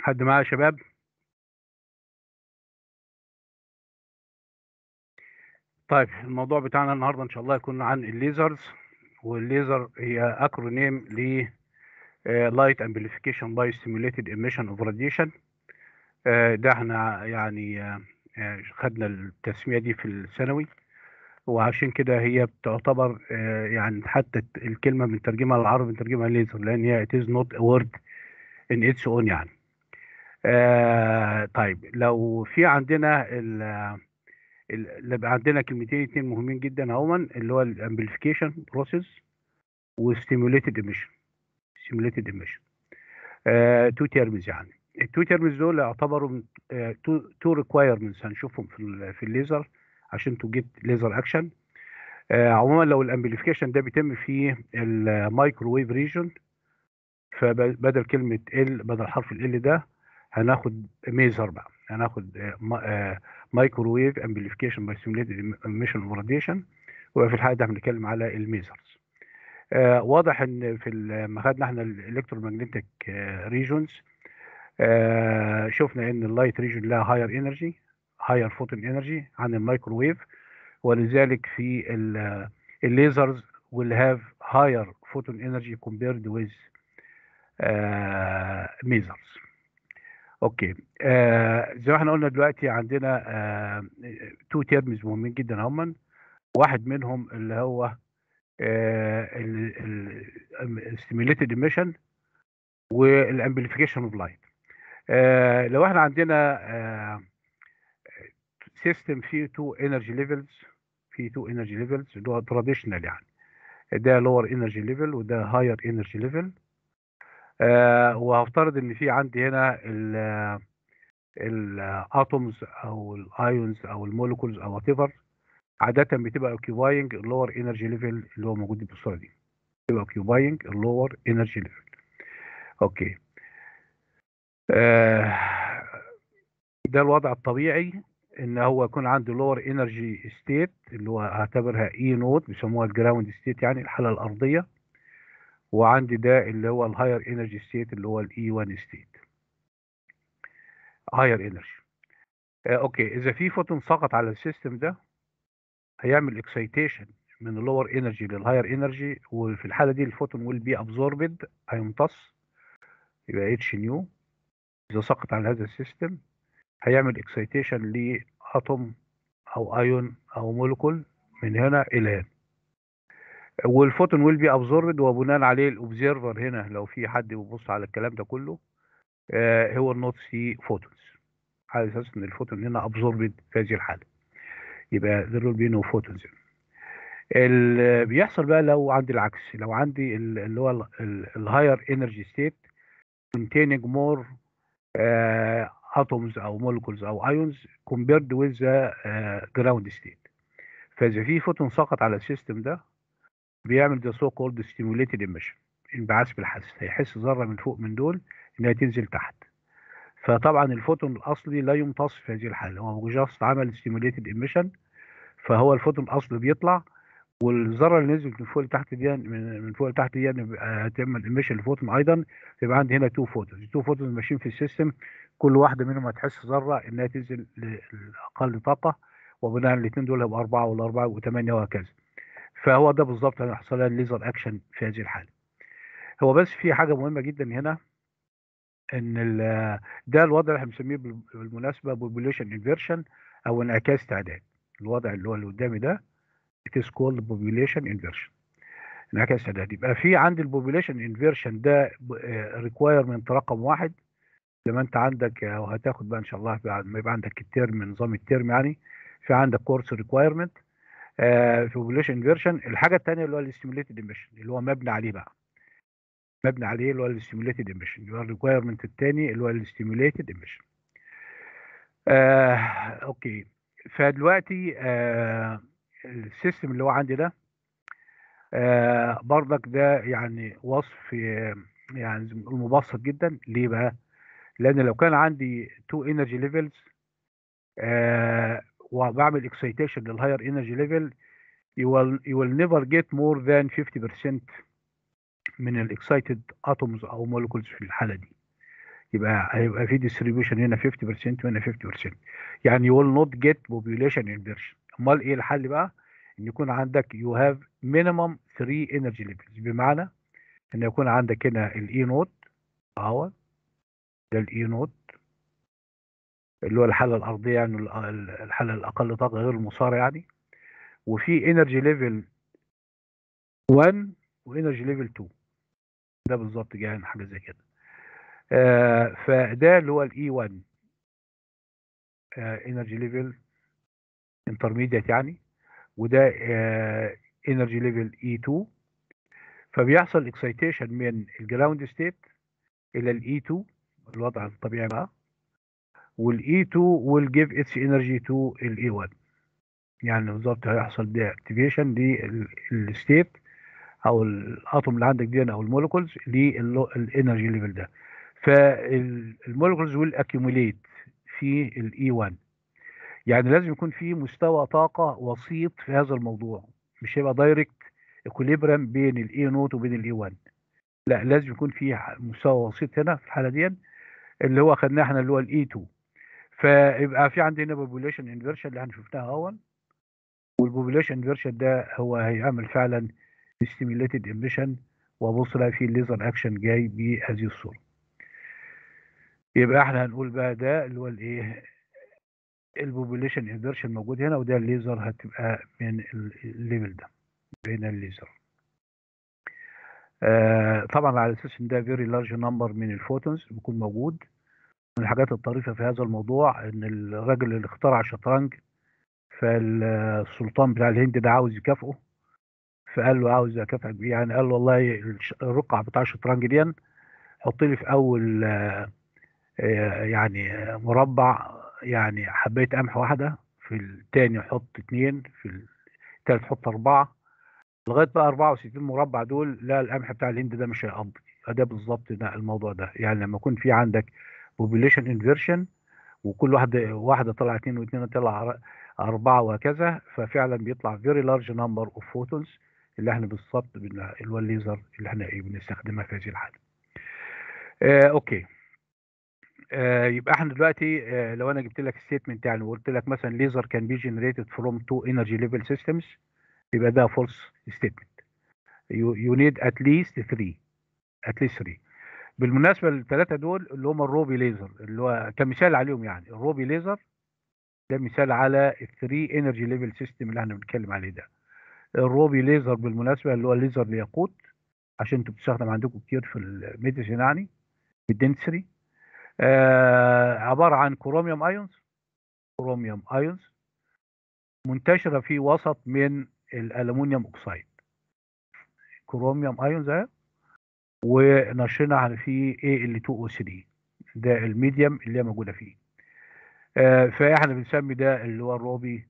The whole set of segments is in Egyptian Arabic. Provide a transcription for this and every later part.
حد معايا يا شباب طيب الموضوع بتاعنا النهارده ان شاء الله يكون عن الليزرز والليزر هي اكرونيم ل لايت امبليفيكيشن باي ستيميوليتد ايميشن اوف راديشن ده احنا يعني آه، آه، خدنا التسميه دي في الثانوي وعشان كده هي بتعتبر آه، يعني حتى الكلمه بنترجمها للعربي بنترجمها ليزر لان هي it is not a word in its own يعني آه طيب لو في عندنا ال ال- اللي بقى عندنا كلمتين اتنين مهمين جدا اهما اللي هو الامبليفيكيشن بروسيس وستيموليتد ايميشن ستيموليتد ايميشن تو تيرمز يعني التو تيرمز دول يعتبروا تو ريكوايرمنتس هنشوفهم في ال في الليزر عشان تو جيت ليزر اكشن عموما لو الامبليفيكيشن ده بيتم في المايكروويف ريجن فبدل كلمه ال بدل حرف ال ده هناخد ميزر بقى هناخد مايكروويف امبليفيكيشن باي ستيموليتد ايميشن اوف راديشن وفي الحاله ده بنتكلم على الميزرز آه، واضح ان في ال- لما خدنا احنا الالكترومagnetic ريجونز شفنا ان اللايت ريجون لها هاير انرجي هاير فوتون انرجي عن الميكروويف ولذلك في ال- الليزرز will have higher photon energy compared with uh, measures. اوكي آه زي ما احنا قلنا دلوقتي عندنا آه تو تيرمز مهمين جدا هما واحد منهم اللي هو الستيميوليتد ايميشن والامبليفيكيشن اوف لايت لو احنا عندنا سيستم فيه تو انرجي ليفلز فيه تو انرجي ليفلز اللي هو تراديشنال يعني ده لور انرجي ليفل وده هاير انرجي ليفل وهفترض ان في عندي هنا ال الاتومز او الايونز او المولكولز او وات ايفر عاده بتبقى اوكيباينج اللور انرجي ليفل اللي هو موجود في الصوره دي بتبقى اوكيباينج اللور انرجي ليفل اوكي آه ده الوضع الطبيعي ان هو يكون عنده لور انرجي ستيت اللي هو هعتبرها اي نوت بيسموها الجراوند ستيت يعني الحاله الارضيه وعندي ده اللي هو الهاير انرجي ستيت اللي هو الاي 1 ستيت هاير انرجي اوكي اذا في فوتون سقط على السيستم ده هيعمل اكسيتيشن من اللور انرجي للهاير انرجي وفي الحاله دي الفوتون ويل بي ابزوربد هيمتص يبقى اتش نيو اذا سقط على هذا السيستم هيعمل اكسيتيشن لاتوم او ايون او مولكول من هنا الى هنا والفوتون ويل بي ابزوربد وبناء عليه الاوبزيرفر هنا لو في حد بيبص على الكلام ده كله آه هو النوت سي فوتونز على اساس ان الفوتون هنا ابزوربد في هذه الحاله يبقى there will be no photons اللي بيحصل بقى لو عندي العكس لو عندي ال- اللي هو الهاير انرجي ستيت containing more uh, atoms او molecules او ions compared with the uh, ground state فاذا في فوتون سقط على السيستم ده بيعمل ده سو كولد ستيموليتد ايميشن انبعاث بالحس هيحس ذره من فوق من دول انها تنزل تحت فطبعا الفوتون الاصلي لا يمتص في هذه الحاله هو جاست عمل ستيموليتد ايميشن فهو الفوتون الاصلي بيطلع والذره اللي نزلت من فوق لتحت دي من من فوق لتحت دي هتعمل ايميشن الفوتون ايضا يبقى عندي هنا تو فوتونز تو فوتونز ماشيين في السيستم كل واحده منهم هتحس ذره انها تنزل لاقل طاقه وبناء على الاثنين دول هيبقى اربعه ولا اربعه وثمانيه وهكذا فهو ده بالظبط هيحصل لها الليزر اكشن في هذه الحاله هو بس في حاجه مهمه جدا هنا ان ال- ده الوضع اللي احنا بنسميه بال- بالمناسبه بوبوليشن انفيرشن او انعكاس تعداد الوضع اللي هو اللي قدامي ده it is called population inversion انعكاس تعداد يبقى في عندي البوبوليشن انفيرشن ده ريكوايرمنت رقم واحد زي ما انت عندك او هتاخد بقى ان شاء الله بعد ما يبقى عندك الترم نظام الترم يعني في عندك كورس ريكوايرمنت في بوبوليشن انفيرشن الحاجه الثانيه اللي هو الاستيموليتد ايميشن اللي هو مبني عليه بقى مبني عليه اللي هو الاستيموليتد ايميشن اللي هو الريكوايرمنت الثاني اللي هو الاستيموليتد ايميشن آه، اوكي فدلوقتي آه، السيستم اللي هو عندي ده آه، برضك ده يعني وصف آه، يعني زي ما بنقول مبسط جدا ليه بقى؟ لان لو كان عندي تو انرجي ليفلز وبعمل اكسيتيشن للهاير انرجي ليفل you will you will never get more than 50% من الاكسايتد اتومز او مولكولز في الحاله دي يبقى هيبقى في ديستريبيوشن هنا 50% وهنا 50% يعني you will not get population inversion امال ايه الحل بقى ان يكون عندك you have minimum 3 energy levels بمعنى ان يكون عندك هنا الاي نوت اهو ده الاي نوت اللي هو الحاله الارضيه يعني الحاله الاقل طاقه غير المساره يعني وفي انرجي ليفل 1 وانرجي ليفل 2 ده بالظبط جاي حاجه زي كده آه فده اللي هو الاي 1 انرجي ليفل انترميديت يعني وده انرجي ليفل اي 2 فبيحصل اكسيتيشن من الجراوند ستيت الى الاي 2 الوضع الطبيعي بقى والاي 2 will give its energy to الاي 1 يعني بالظبط هيحصل ده اكتيفيشن للستيت او الاتوم اللي عندك دي او المولكولز للانرجي ليفل ده فالمولكولز ويل اكيوميليت في الاي 1 يعني لازم يكون في مستوى طاقه وسيط في هذا الموضوع مش هيبقى دايركت اكوليبرم بين الاي نوت وبين الاي 1 لا لازم يكون في مستوى وسيط هنا في الحاله دي اللي هو خدناه احنا اللي هو الاي 2 فيبقى في عندنا بوبوليشن انفيرشن اللي احنا شفناها اول والبوبوليشن انفيرشن ده هو هيعمل فعلا ستيميوليتد اميشن وابص لها في الليزر اكشن جاي بهذه الصوره يبقى احنا هنقول بقى ده اللي هو الايه البوبوليشن انفيرشن موجود هنا وده الليزر هتبقى من الليفل ده بين الليزر آه طبعا على اساس ان ده فيري لارج نمبر من الفوتونز بيكون موجود من الحاجات الطريفه في هذا الموضوع ان الراجل اللي اخترع الشطرنج فالسلطان بتاع الهند ده عاوز يكافئه فقال له عاوز اكافئك بيه يعني قال له والله الرقعه بتاع الشطرنج دي حط لي في اول آه يعني مربع يعني حبايه قمح واحده في الثاني حط اثنين في الثالث حط اربعه لغايه بقى 64 مربع دول لا القمح بتاع الهند ده مش هيقضي فده بالظبط ده الموضوع ده يعني لما يكون في عندك population inversion وكل واحده واحده طلع اثنين واثنين طلع اربعه وهكذا ففعلا بيطلع very large number of photons اللي احنا بالظبط اللي هو الليزر اللي احنا ايه بنستخدمها في هذه الحاله. آه اوكي. آه يبقى احنا دلوقتي آه لو انا جبت لك ستيتمنت يعني وقلت لك مثلا ليزر كان بي جنريتد فروم تو انرجي ليفل سيستمز يبقى ده فولس ستيتمنت. يو نيد ات ليست 3 ات ليست 3 بالمناسبه الثلاثه دول اللي هم الروبي ليزر اللي هو كمثال عليهم يعني الروبي ليزر ده مثال على الثري انرجي ليفل سيستم اللي احنا بنتكلم عليه ده الروبي ليزر بالمناسبه اللي هو الليزر الياقوت عشان انتوا بتستخدم عندكم كتير في الميديسين يعني في الدنسري آه عباره عن كروميوم ايونز كروميوم ايونز منتشره في وسط من الالومنيوم اوكسيد كروميوم ايونز اهي ونشرنا في Al2O3 ده الميديم اللي هي موجوده فيه آه فاحنا بنسمي ده اللي هو الروبي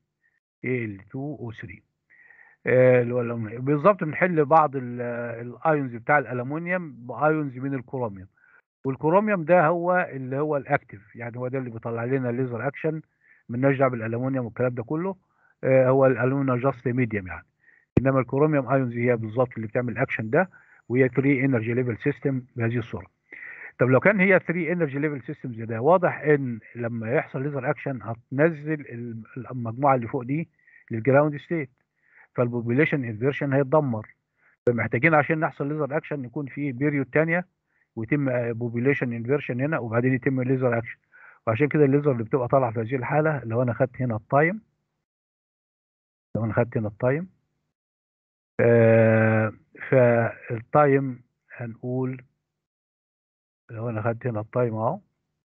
Al2O3 آه اللي هو بالظبط بنحل بعض الايونز بتاع الالومنيوم بايونز من الكروميوم والكروميوم ده هو اللي هو الاكتف يعني هو ده اللي بيطلع لنا الليزر اكشن مالناش دعوه بالالومنيوم والكلام ده كله آه هو الالومنيوم جاست ميديم يعني انما الكروميوم ايونز هي بالظبط اللي بتعمل الاكشن ده وهي 3 انرجي ليفل سيستم بهذه الصوره طب لو كان هي 3 انرجي ليفل سيستمز ده واضح ان لما يحصل ليزر اكشن هتنزل المجموعه اللي فوق دي للجراوند ستيت فالبوبوليشن انفيرشن هيتدمر فمحتاجين عشان نحصل ليزر اكشن يكون في بيريود ثانيه ويتم بوبوليشن انفيرشن هنا وبعدين يتم ليزر اكشن وعشان كده الليزر اللي بتبقى طالعه في هذه الحاله لو انا خدت هنا التايم لو انا خدت هنا التايم آه فالتايم هنقول لو انا خدت هنا التايم اهو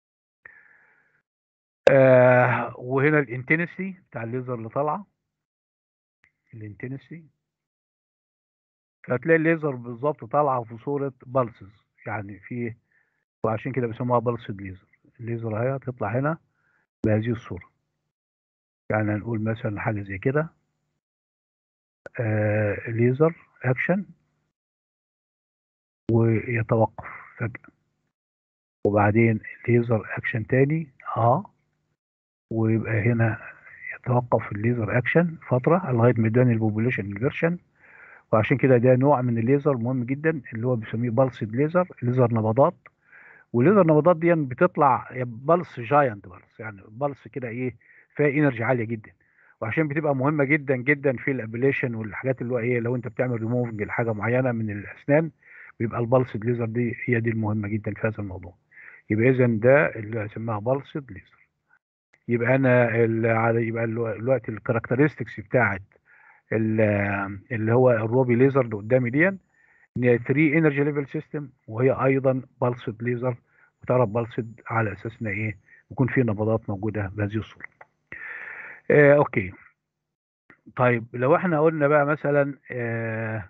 آه وهنا الانتنسي بتاع الليزر اللي طالعه الانتنسي فهتلاقي الليزر بالظبط طالعه في صوره بالسز يعني في وعشان كده بيسموها بالسد ليزر الليزر اهي هتطلع هنا بهذه الصوره يعني هنقول مثلا حاجه زي كده آه ليزر اكشن ويتوقف فجأة وبعدين ليزر اكشن تاني اه ويبقى هنا يتوقف الليزر اكشن فترة لغاية ما يداني البوبوليشن انفيرشن وعشان كده ده نوع من الليزر مهم جدا اللي هو بيسميه بالسد ليزر ليزر نبضات والليزر نبضات دي بتطلع بلس جاينت بلس يعني بلس كده ايه فيها انرجي عاليه جدا وعشان بتبقى مهمه جدا جدا في الابليشن والحاجات اللي هو ايه لو انت بتعمل ريموفنج لحاجه معينه من الاسنان بيبقى البلسد ليزر دي هي دي المهمه جدا في هذا الموضوع يبقى اذا ده اللي هسميها بلسد ليزر يبقى انا يبقى دلوقتي الكاركترستكس بتاعت اللي هو الروبي ليزر اللي قدامي دي ان هي 3 انرجي ليفل سيستم وهي ايضا بلسد ليزر وتعرف بلسد على اساس ان ايه يكون في نبضات موجوده بهذه الصوره. آه اوكي طيب لو احنا قلنا بقى مثلا آه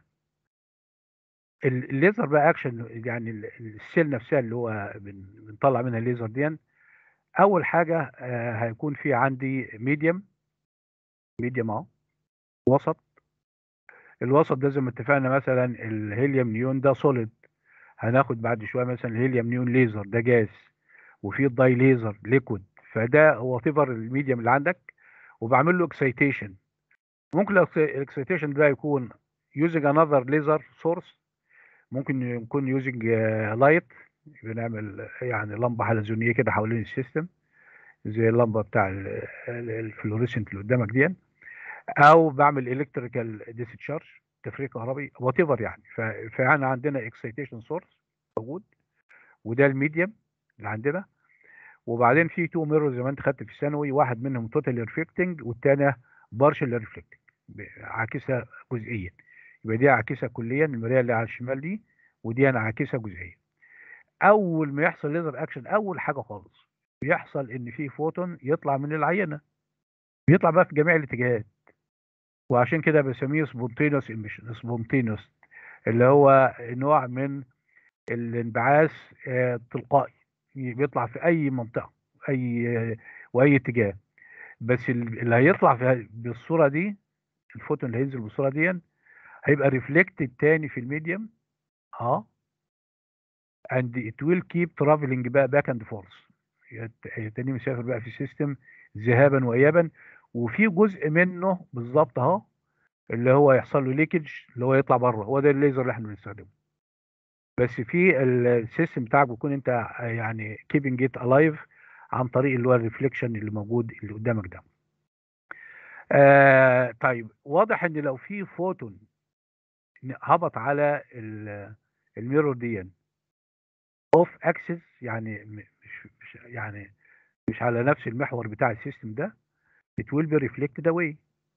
الليزر بقى اكشن يعني السيل نفسها اللي هو بنطلع منها الليزر دي اول حاجه آه هيكون في عندي ميديوم ميديوم اهو وسط الوسط ده زي ما اتفقنا مثلا الهيليوم نيون ده سوليد هناخد بعد شويه مثلا الهيليوم نيون ليزر ده جاز وفي الداي ليزر ليكويد فده هو تيفر الميديوم اللي عندك وبعمل له اكسيتيشن ممكن الاكسيتيشن ده يكون يوزنج انذر ليزر سورس ممكن يكون يوزنج لايت بنعمل يعني لمبه حلزونيه كده حوالين السيستم زي اللمبه بتاع الفلوريسنت اللي قدامك دي او بعمل الكتريكال ديسشارج تفريغ كهربي وات ايفر يعني فاحنا عندنا اكسيتيشن سورس موجود وده الميديم اللي عندنا وبعدين في تو ميرور زي ما انت خدت في الثانوي واحد منهم توتال ريفلكتنج والثانيه بارشل ريفلكتنج عاكسه جزئيا يبقى دي عاكسه كليا المرايه اللي على الشمال دي ودي انا عاكسه جزئيا اول ما يحصل ليزر اكشن اول حاجه خالص بيحصل ان في فوتون يطلع من العينه بيطلع بقى في جميع الاتجاهات وعشان كده بسميه سبونتينوس ايميشن سبونتينوس اللي هو نوع من الانبعاث التلقائي بيطلع في اي منطقه اي واي اتجاه بس اللي هيطلع في بالصوره دي الفوتون اللي هينزل بالصوره دي هيبقى ريفلكتد تاني في الميديم اه and it will keep traveling بقى back and forth تاني مسافر بقى في السيستم ذهابا وايابا وفي جزء منه بالظبط اهو اللي هو يحصل له ليكج اللي هو يطلع بره هو ده الليزر اللي احنا بنستخدمه بس في السيستم بتاعك بيكون انت يعني keeping it alive عن طريق اللي هو الريفليكشن اللي موجود اللي قدامك ده آه طيب واضح ان لو في فوتون هبط على الميرور دي اوف اكسس يعني مش, مش يعني مش على نفس المحور بتاع السيستم ده it will be reflected away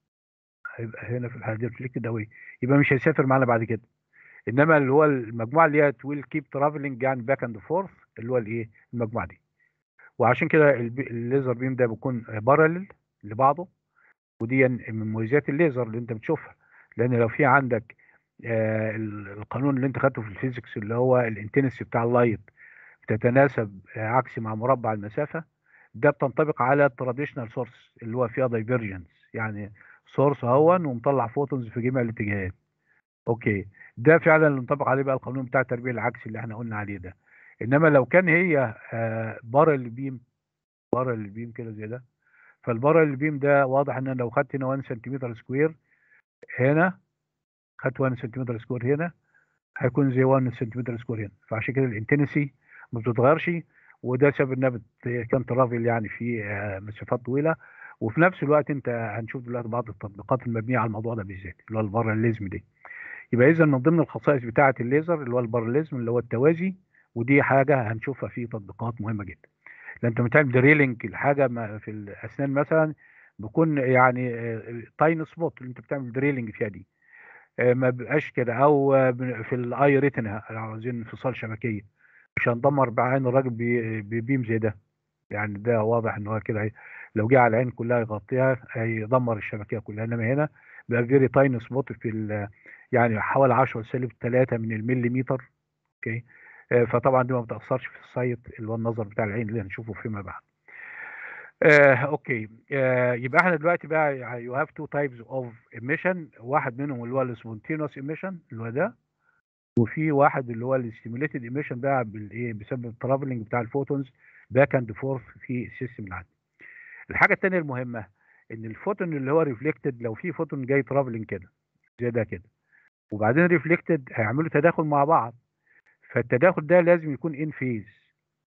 هيبقى هنا في الحاله دي reflected away يبقى مش هيسافر معانا بعد كده انما اللي هو المجموعه اللي هي will keep traveling يعني back and forth اللي هو الايه المجموعه دي وعشان كده الليزر بيم ده بيكون بارلل لبعضه ودي من مميزات الليزر اللي انت بتشوفها لان لو في عندك آه القانون اللي انت خدته في الفيزيكس اللي هو الانتنسي بتاع اللايت بتتناسب آه عكسي مع مربع المسافه ده بتنطبق على التراديشنال سورس اللي هو فيها دايفرجنس يعني سورس اهون ومطلع فوتونز في جميع الاتجاهات اوكي ده فعلا اللي انطبق عليه بقى القانون بتاع التربيه العكسي اللي احنا قلنا عليه ده انما لو كان هي آه بارل بيم بارل بيم كده زي ده فالبارل بيم ده واضح ان لو خدت هنا 1 سنتيمتر سكوير هنا خدت 1 سنتيمتر سكوير هنا هيكون زي 1 سنتيمتر سكوير هنا فعشان كده الانتنسي ما بتتغيرش وده سبب انها كان ترافل يعني في مسافات طويله وفي نفس الوقت انت هنشوف دلوقتي بعض التطبيقات المبنيه على الموضوع ده بالذات اللي هو الباراليزم دي يبقى اذا من ضمن الخصائص بتاعه الليزر اللي هو الباراليزم اللي هو التوازي ودي حاجه هنشوفها في تطبيقات مهمه جدا لان انت بتعمل دريلنج الحاجه في الاسنان مثلا بيكون يعني تاين سبوت اللي انت بتعمل دريلنج فيها دي ما بيبقاش كده او في الاي ريتنا عاوزين انفصال شبكيه مش هندمر بعين الراجل ببيم زي ده يعني ده واضح ان هو كده لو جه على العين كلها يغطيها هيدمر الشبكيه كلها انما هنا بقى فيري تاين سبوت في يعني حوالي 10 سالب 3 من المليمتر اوكي فطبعا دي ما بتاثرش في السايت اللي هو النظر بتاع العين اللي هنشوفه فيما بعد آه، اوكي آه، يبقى احنا دلوقتي بقى يو هاف تو تايبس اوف ايميشن واحد منهم اللي هو السبونتينوس ايميشن اللي هو ده وفي واحد اللي هو الستيميوليتد ايميشن بقى بالايه بسبب الترافلنج بتاع الفوتونز باك اند فورث في السيستم اللي عندي الحاجه الثانيه المهمه ان الفوتون اللي هو ريفلكتد لو في فوتون جاي ترافلنج كده زي ده كده وبعدين ريفلكتد هيعملوا تداخل مع بعض فالتداخل ده لازم يكون ان فيز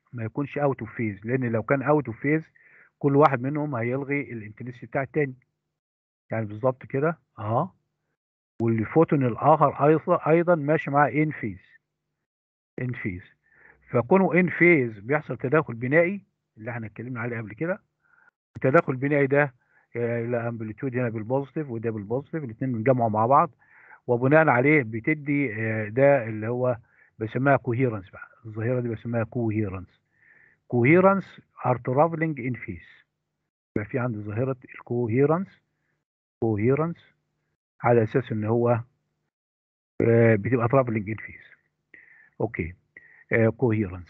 ما يكونش اوت اوف فيز لان لو كان اوت اوف فيز كل واحد منهم هيلغي الانتنسيتي بتاع التاني يعني بالظبط كده اه والفوتون الاخر ايضا ايضا ماشي معاه ان فيز ان فيز فكونه ان فيز بيحصل تداخل بنائي اللي احنا اتكلمنا عليه قبل كده التداخل البنائي ده الامبليتيود هنا بالبوزيتيف وده بالبوزيتيف الاثنين بينجمعوا مع بعض وبناء عليه بتدي ده اللي هو بسميها كوهيرنس بقى الظاهره دي بسميها كوهيرنس كوهيرنس ار ترافلنج ان فيس يبقى في عندي ظاهره الكوهيرنس كوهيرنس على اساس ان هو بتبقى ترافلنج ان فيس اوكي كوهيرنس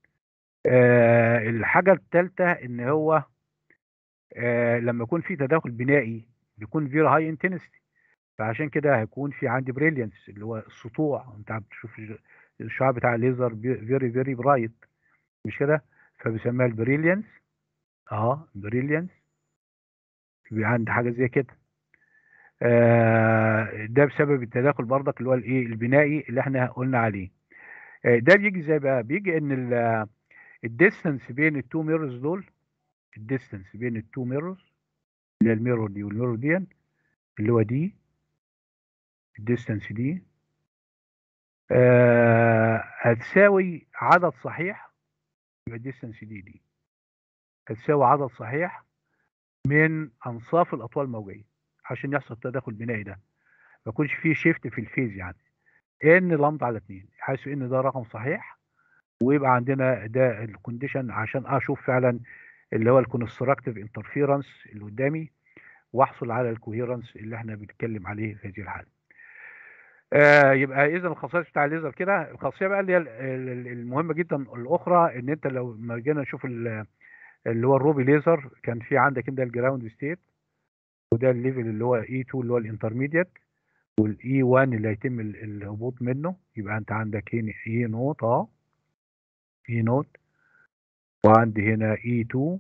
الحاجه الثالثه ان هو آه لما يكون في تداخل بنائي بيكون فيري هاي انتنستي فعشان كده هيكون في عندي بريليانس اللي هو السطوع انت بتشوف الشعاع بتاع الليزر فيري فيري برايت مش كده فبيسميها البريليانس اه بريليانس بيبقى عندي حاجه زي كده آه ده بسبب التداخل برضك اللي هو الايه البنائي اللي احنا قلنا عليه آه ده بيجي ازاي بقى بيجي ان الديستنس بين التو ميرز دول الديستنس بين التو ميرورز اللي هي الميرور دي والميرور دي اللي هو دي الديستنس دي آه هتساوي عدد صحيح يبقى الديستنس دي دي هتساوي عدد صحيح من انصاف الاطوال الموجيه عشان يحصل التداخل البنائي ده ما يكونش فيه شيفت في الفيز يعني ان لمض على 2 حيث ان ده رقم صحيح ويبقى عندنا ده الكونديشن عشان اشوف فعلا اللي هو الكونستراكتيف انترفيرنس اللي قدامي واحصل على الكوهيرنس اللي احنا بنتكلم عليه في هذه الحاله. آه يبقى اذا الخصائص بتاع الليزر كده الخاصيه بقى اللي هي المهمه جدا الاخرى ان انت لو ما جينا نشوف اللي هو الروبي ليزر كان في عندك انت الجراوند ستيت وده الليفل اللي هو اي 2 اللي هو الانترميديت والاي 1 اللي هيتم الهبوط منه يبقى انت عندك هنا اي نوت اه اي نوت وعندي هنا E2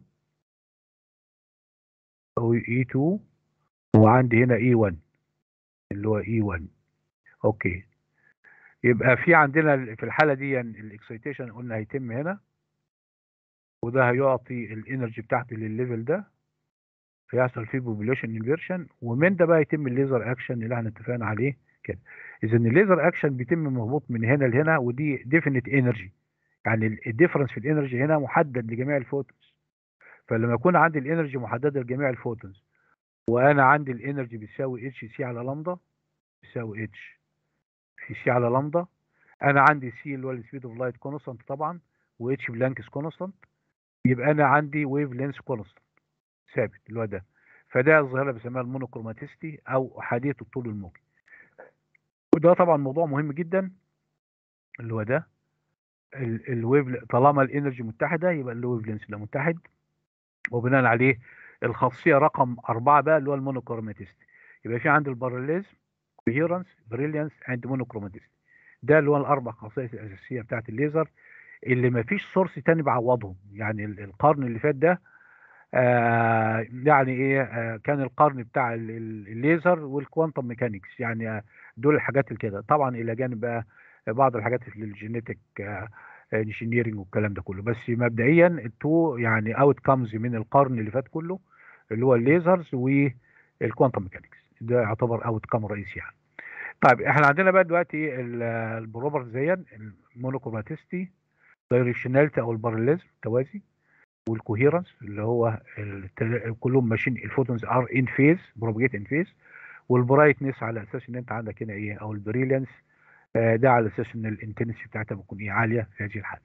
أو E2 وعندي هنا E1 اللي هو E1 أوكي يبقى في عندنا في الحالة دي الاكسيتيشن قلنا هيتم هنا وده هيعطي الانرجي بتاعته للليفل ده فيحصل فيه بوبوليشن انفيرشن ومن ده بقى يتم الليزر اكشن اللي احنا اتفقنا عليه كده اذا الليزر اكشن بيتم مهبوط من هنا لهنا ودي ديفينيت انرجي يعني الديفرنس في الانرجي هنا محدد لجميع الفوتونز فلما يكون عندي الانرجي محدده لجميع الفوتونز وانا عندي الانرجي بتساوي اتش سي على لامدا بتساوي اتش في سي على لامدا انا عندي سي اللي هو السبيد اوف لايت كونستانت طبعا واتش بلانكس كونستانت يبقى انا عندي ويف لينس كونستانت ثابت اللي هو ده فده الظاهره بسميها المونوكروماتيستي او احاديه الطول الموجي وده طبعا موضوع مهم جدا اللي هو ده الويف طالما الانرجي متحده يبقى الويف لينس ده متحد وبناء عليه الخاصيه رقم أربعة بقى اللي هو المونوكروماتيستي يبقى في عندي الباراليزم كوهيرنس بريليانس اند مونوكروماتيستي ده اللي هو الاربع خصائص الاساسيه بتاعت الليزر اللي ما فيش سورس تاني بيعوضهم يعني القرن اللي فات ده آه يعني ايه آه كان القرن بتاع الليزر والكوانتم ميكانيكس يعني آه دول الحاجات اللي كده طبعا الى جانب بقى بعض الحاجات في الجينيتك انجينيرنج والكلام ده كله بس مبدئيا التو يعني اوت كامز من القرن اللي فات كله اللي هو الليزرز والكوانتم ميكانيكس ده يعتبر اوت كام رئيسي يعني طيب احنا عندنا بقى دلوقتي البروبر زيا المونوكروماتيستي دايركشناليتي او الباراليزم توازي والكوهيرنس اللي هو كلهم ماشيين الفوتونز ار ان فيز بروبجيت ان فيز والبرايتنس على اساس ان انت عندك هنا ايه او البريليانس آه ده على اساس ان الانتنسي بتاعتها بتكون ايه عاليه في هذه الحاله.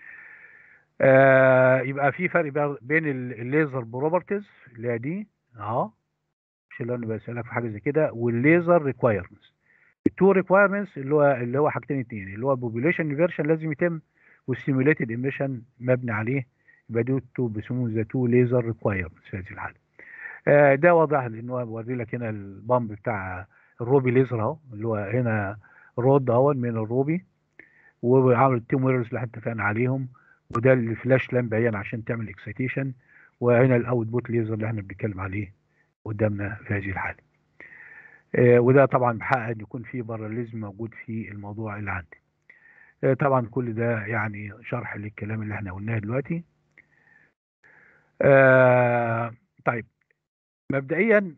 آه يبقى في فرق بين الليزر بروبرتيز اللي هي دي اهو مش اللي انا بسالك في حاجه زي كده والليزر ريكوايرمنتس. التو ريكوايرمنتس اللي هو اللي هو حاجتين اتنين اللي هو بوبوليشن انفيرشن لازم يتم والسيميوليتد ايميشن مبني عليه يبقى دول تو بيسموه ذا تو ليزر ريكوايرمنتس في هذه الحاله. آه ده واضح لان هو بوري لك هنا البامب بتاع الروبي ليزر اهو اللي هو هنا رود اهو من الروبي وعامل التيم ويرز اللي احنا اتفقنا عليهم وده الفلاش لامب عيان عشان تعمل اكسيتيشن وهنا الاوت بوت ليزر اللي احنا بنتكلم عليه قدامنا في هذه الحاله. آه وده طبعا بحقق ان يكون في باراليزم موجود في الموضوع اللي عندي. آه، طبعا كل ده يعني شرح للكلام اللي احنا قلناه دلوقتي آه، طيب مبدئيا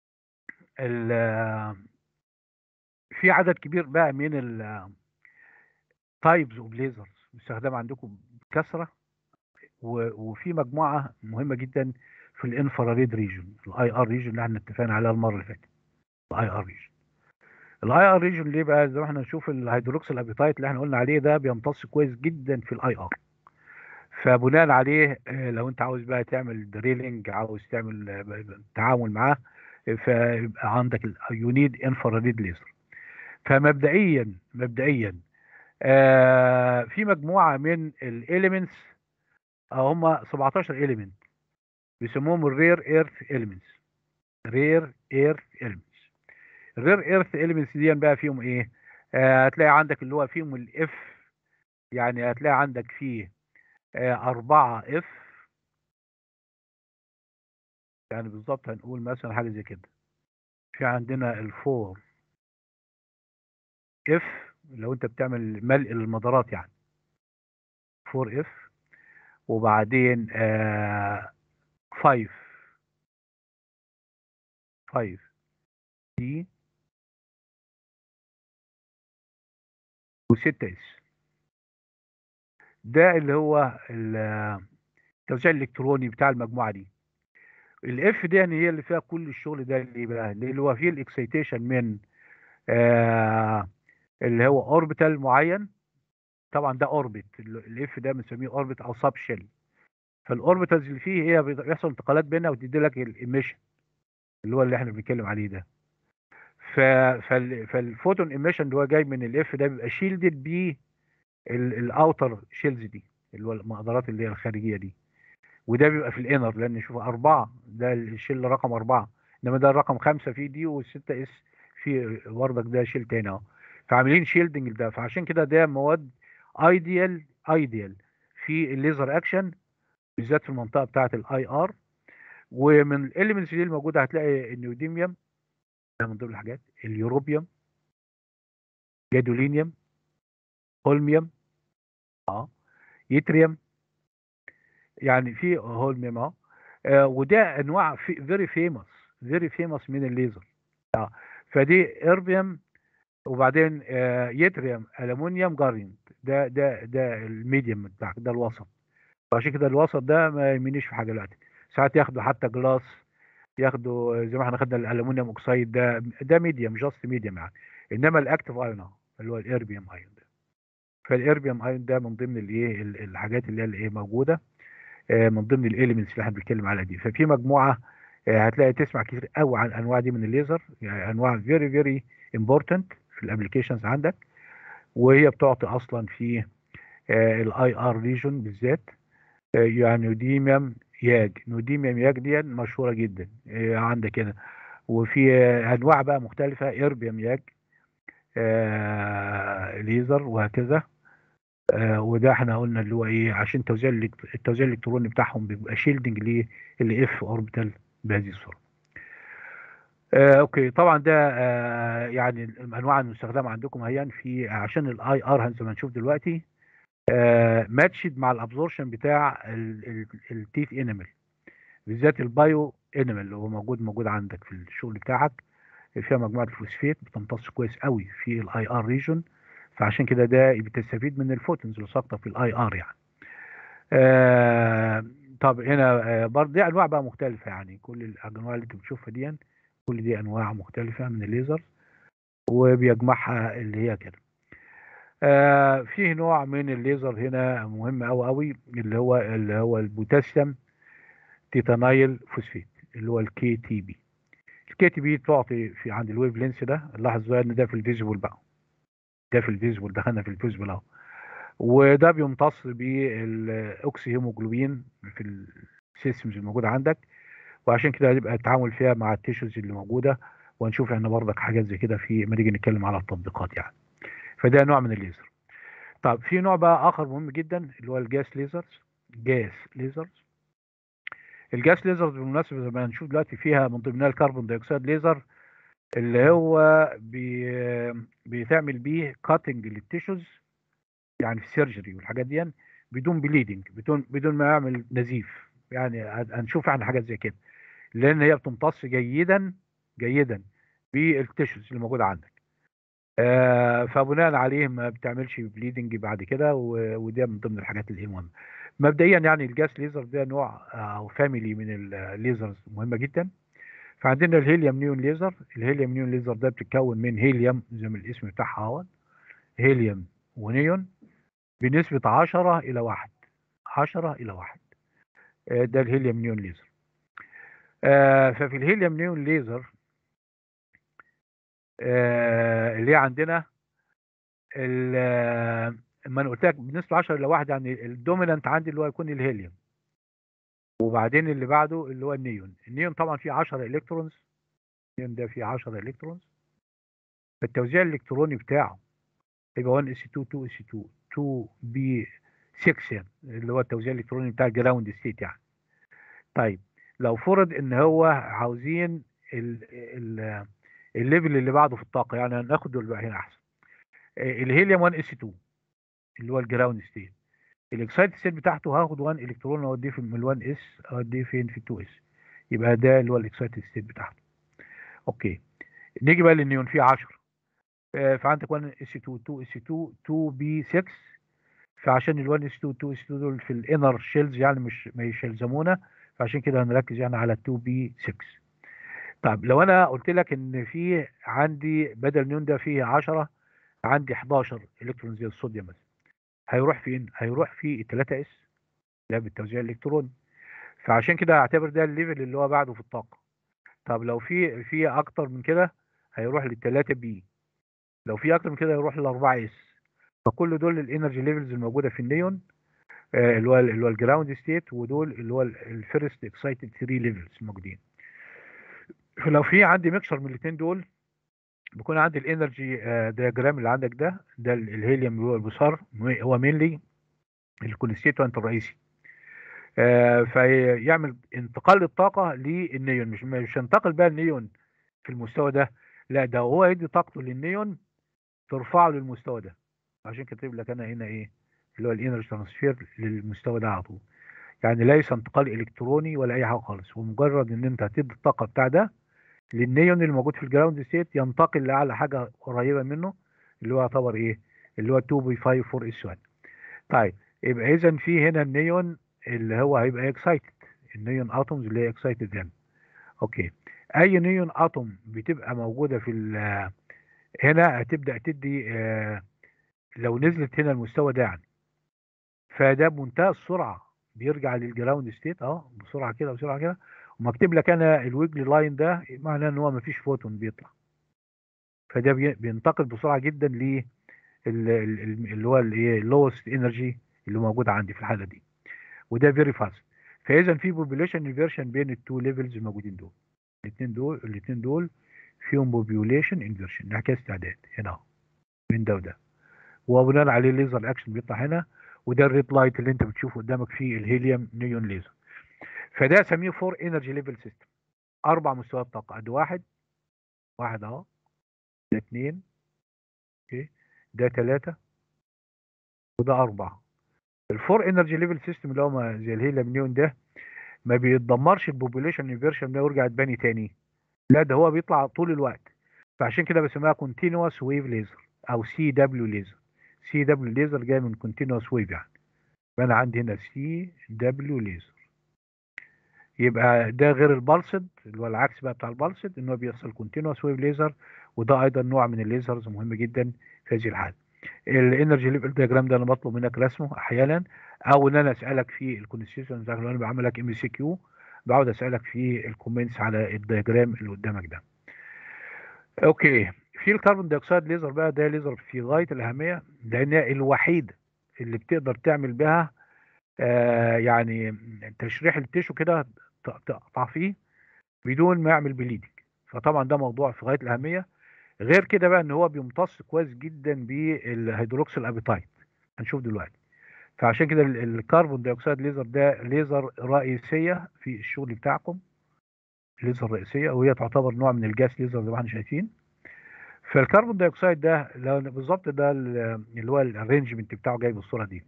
ال- في عدد كبير بقى من التايبز اوف ليزرز مستخدمه عندكم بكثره و- وفي مجموعه مهمه جدا في الانفراريد ريجن الاي ار ريجن اللي احنا اتفقنا عليها المره اللي فاتت الاي ار ريجن الاي ار ريجن ليه بقى زي ما احنا نشوف الهيدروكسيل ابيتايت اللي احنا قلنا عليه ده بيمتص كويس جدا في الاي ار فبناء عليه آه، لو انت عاوز بقى تعمل دريلنج عاوز تعمل آه، تعامل معاه آه، فيبقى عندك يونيد انفراريد ليزر فمبدئيا مبدئيا آه، في مجموعه من الاليمنتس هم 17 اليمنت بيسموهم الرير ايرث اليمنتس رير ايرث اليمنتس الرير ايرث اليمنتس دي بقى فيهم ايه آه، هتلاقي عندك اللي هو فيهم الاف يعني هتلاقي عندك فيه آه، أربعة اف يعني بالظبط هنقول مثلا حاجة زي كده في عندنا الفور اف لو انت بتعمل ملء للمدارات يعني فور اف وبعدين آه 5 5 دي و6 اس ده اللي هو ال- التوزيع الالكتروني بتاع المجموعه دي الاف دي يعني هي اللي فيها كل الشغل ده اللي بقى اللي هو فيه الاكسيتيشن من آه اللي هو اوربيتال معين طبعا ده اوربت الاف ده بنسميه اوربت او سب شيل فالاوربيتالز اللي فيه هي بيحصل انتقالات بينها وتدي لك الايميشن اللي هو اللي احنا بنتكلم عليه ده ف... فال... فالفوتون ايميشن اللي هو جاي من الاف ده بيبقى شيلدد بيه الاوتر شيلز دي اللي هو المقدرات اللي هي الخارجيه دي وده بيبقى في الانر لان شوف اربعه ده الشيل رقم اربعه انما ده الرقم خمسه فيه دي والسته اس في بردك ده شيل تاني اهو فعاملين شيلدنج ده فعشان كده ده مواد ايديال ايديال في الليزر اكشن بالذات في المنطقه بتاعه الاي ار ومن الاليمنتس دي الموجوده هتلاقي النيوديميوم ده من ضمن الحاجات اليوروبيوم جادولينيوم هولميوم اه يتريوم يعني في هولميوم اه آه، وده انواع فيري فيموس فيري فيموس من الليزر اه فدي اربيوم وبعدين آه، يتريوم الومنيوم جارينت ده ده ده الميديوم بتاعك ده الوسط فعشان كده الوسط ده ما يهمنيش في حاجه دلوقتي ساعات ياخدوا حتى جلاس ياخدوا زي ما احنا خدنا الالومنيوم اوكسيد ده ده ميديوم جاست ميديوم يعني انما الاكتف ايون اهو اللي هو الاربيوم ايون ده فالاربيوم ايون ده من ضمن الايه ال- الحاجات اللي هي الايه موجوده آه، من ضمن الاليمنتس اللي احنا بنتكلم عليها دي ففي مجموعه آه، هتلاقي تسمع كتير قوي عن الانواع دي من الليزر يعني انواع فيري فيري امبورتنت في الابلكيشنز عندك وهي بتعطي اصلا في الاي ار ريجون بالذات آه، يعني نوديميوم ياج نوديميوم ياج دي مشهوره جدا آه، عندك هنا وفي آه، انواع بقى مختلفه ايربيوم ياج آه، ليزر وهكذا آه، وده احنا قلنا اللي هو ايه عشان توزيع الإلكت- التوزيع الالكتروني بتاعهم بيبقى شيلدنج ليه اللي اف اوربيتال بهذه الصوره آه، اوكي طبعا ده آه، يعني الانواع المستخدمه عندكم اهي في عشان الاي ار زي ما هنشوف دلوقتي ماتشد مع الابزورشن بتاع التيث انيمال بالذات البايو انيمال اللي هو موجود موجود عندك في الشغل بتاعك فيها مجموعه الفوسفيت بتمتص كويس قوي في الاي ار ريجون فعشان كده ده بتستفيد من الفوتونز اللي ساقطه في الاي ار يعني آه طب هنا آه برضه دي انواع بقى مختلفه يعني كل الانواع اللي انت بتشوفها دي كل دي انواع مختلفه من الليزر وبيجمعها اللي هي كده آه فيه نوع من الليزر هنا مهم قوي قوي اللي هو اللي هو البوتاسيوم تيتانايل فوسفيت اللي هو الكي تي بي الكي تي بي تعطي في عند الويف لينس ده لاحظ بقى ان ده في الفيزيبل بقى ده في الفيزيبل دخلنا في الفيزيبل اهو وده بيمتص بالاوكسي هيموجلوبين في السيستمز الموجوده عندك وعشان كده هيبقى التعامل فيها مع التيشوز اللي موجوده وهنشوف احنا برضك حاجات زي كده في ما نيجي نتكلم على التطبيقات يعني فده نوع من الليزر طب في نوع بقى اخر مهم جدا اللي هو الجاس ليزرز جاس ليزرز الجاس ليزرز بالمناسبه زي ما هنشوف دلوقتي فيها من ضمنها الكربون دايوكسيد ليزر اللي هو بي بيتعمل بيه كاتنج للتيشوز يعني في السيرجري والحاجات دي بدون بليدنج بدون بدون ما يعمل نزيف يعني هنشوف احنا حاجات زي كده لان هي بتمتص جيدا جيدا بالتشوز اللي موجوده عندك آه فبناء عليه ما بتعملش بليدنج بعد كده وده من ضمن الحاجات اللي هي مهمه مبدئيا يعني الجاس ليزر ده نوع او فاميلي من الليزرز مهمه جدا فعندنا الهيليوم نيون ليزر الهيليوم نيون ليزر ده بتتكون من هيليوم زي ما الاسم بتاعها اهو هيليوم ونيون بنسبة 10 إلى 1 10 إلى 1 آه، ده الهيليوم نيون ليزر آه، ففي الهيليوم نيون ليزر آه، اللي عندنا لما انا قلت لك بنسبه 10 الى 1 يعني الدومينانت عندي اللي هو يكون الهيليوم وبعدين اللي بعده اللي هو النيون النيون طبعا فيه 10 الكترونز النيون ده فيه 10 الكترونز فالتوزيع الالكتروني بتاعه يبقى 1 اس 2 2 اس 2 2 بي 6 اللي هو التوزيع الالكتروني بتاع الجراوند ستيت يعني طيب لو فرض ان هو عاوزين الليفل اللي بعده في الطاقه يعني هناخد دول بقى هنا احسن الهيليوم 1 اس 2 اللي هو الجراوند ستيت الاكسايد ستيت بتاعته هاخد 1 الكترون اوديه في ال 1 اس اوديه فين في 2 اس يبقى ده اللي هو الاكسايد ستيت بتاعته اوكي نيجي بقى للنيون فيه 10 فعندك 1 اس 2 2 اس 2 2 بي 6 فعشان ال 1 اس 2 2 اس 2 دول في الانر شيلز يعني مش مش يلزمونا فعشان كده هنركز يعني على 2 بي 6 طيب لو انا قلت لك ان في عندي بدل نيون ده فيه 10 عندي 11 الكترون زي الصوديوم مثلا هيروح فين؟ هيروح في 3 اس ده بالتوزيع الالكتروني فعشان كده هعتبر ده الليفل اللي هو بعده في الطاقه طب لو في في اكتر من كده هيروح لل 3 بي لو في اكتر من كده يروح لل 4 اس فكل دول الانرجي ليفلز الموجوده في النيون آه، اللي هو اللي هو الجراوند ستيت ودول اللي هو الفيرست اكسايتد 3 ليفلز الموجودين فلو في عندي ميكشر من الاثنين دول بيكون عندي الانرجي دياجرام اللي عندك ده ده الهيليوم اللي هو البصار هو مينلي الكونستيتوانت الرئيسي آه، فيعمل انتقال الطاقه للنيون مش مش هينتقل بقى النيون في المستوى ده لا ده هو يدي طاقته للنيون ترفعه للمستوى ده عشان كاتب لك انا هنا ايه اللي هو الانرجي ترانسفير للمستوى ده على طول يعني ليس انتقال الكتروني ولا اي حاجه خالص ومجرد ان انت هتدي الطاقه بتاع ده للنيون اللي موجود في الجراوند ستيت ينتقل لاعلى حاجه قريبه منه اللي هو يعتبر ايه اللي هو 2 بي 5 4 اس 1 طيب يبقى اذا في هنا النيون اللي هو هيبقى اكسايتد النيون اتومز اللي هي اكسايتد هنا اوكي اي نيون اتوم بتبقى موجوده في هنا هتبدا تدي آه لو نزلت هنا المستوى ده يعني فده بمنتهى السرعه بيرجع للجراوند ستيت اه بسرعه كده بسرعه كده ومكتب لك انا الويجلي لاين ده معناه ان هو ما فيش فوتون بيطلع فده بينتقل بسرعه جدا ل اللي هو الايه اللوست انرجي اللي موجود عندي في الحاله دي وده فيري فاست فاذا في بوبوليشن انفيرشن بين التو ليفلز الموجودين دول الاثنين دول الاثنين دول فيهم بوبوليشن انفيرشن انعكاس تعداد هنا بين ده وده وبناء عليه الليزر اكشن بيطلع هنا وده الريد لايت اللي انت بتشوفه قدامك فيه الهيليوم نيون ليزر فده اسميه فور انرجي ليفل سيستم اربع مستويات طاقه ادي واحد واحد اهو ده اثنين اوكي ده ثلاثه وده اربعه الفور انرجي ليفل سيستم اللي هو زي الهيليوم نيون ده ما بيتدمرش البوبوليشن انفيرشن ده ويرجع يتبني تاني لا ده هو بيطلع طول الوقت فعشان كده بسميها كونتينوس ويف ليزر او سي دبليو ليزر سي دبليو ليزر جاي من كونتينوس ويف يعني فانا عندي هنا سي دبليو ليزر يبقى ده غير البلسد اللي هو العكس بقى بتاع البلسد ان هو بيحصل كونتينوس ويف ليزر وده ايضا نوع من الليزرز مهم جدا في هذه الحاله الانرجي ليفل دياجرام ده انا بطلب منك رسمه احيانا او ان انا اسالك في الكونستيوشن زي لو انا بعمل لك ام سي كيو بقعد اسالك في الكومنتس على الدياجرام اللي قدامك ده اوكي في الكربون دايوكسيد ليزر بقى ده ليزر في غايه الاهميه لانها الوحيده اللي بتقدر تعمل بها آه يعني تشريح التيشو كده تقطع فيه بدون ما يعمل بليدنج فطبعا ده موضوع في غايه الاهميه غير كده بقى ان هو بيمتص كويس جدا بالهيدروكسيل ابيتايت هنشوف دلوقتي فعشان كده الكربون دايوكسيد ليزر ده ليزر رئيسيه في الشغل بتاعكم ليزر رئيسيه وهي تعتبر نوع من الجاس ليزر زي ما احنا شايفين فالكربون دايوكسيد ده لو بالظبط ده اللي هو الارينجمنت بتاعه جاي بالصوره دي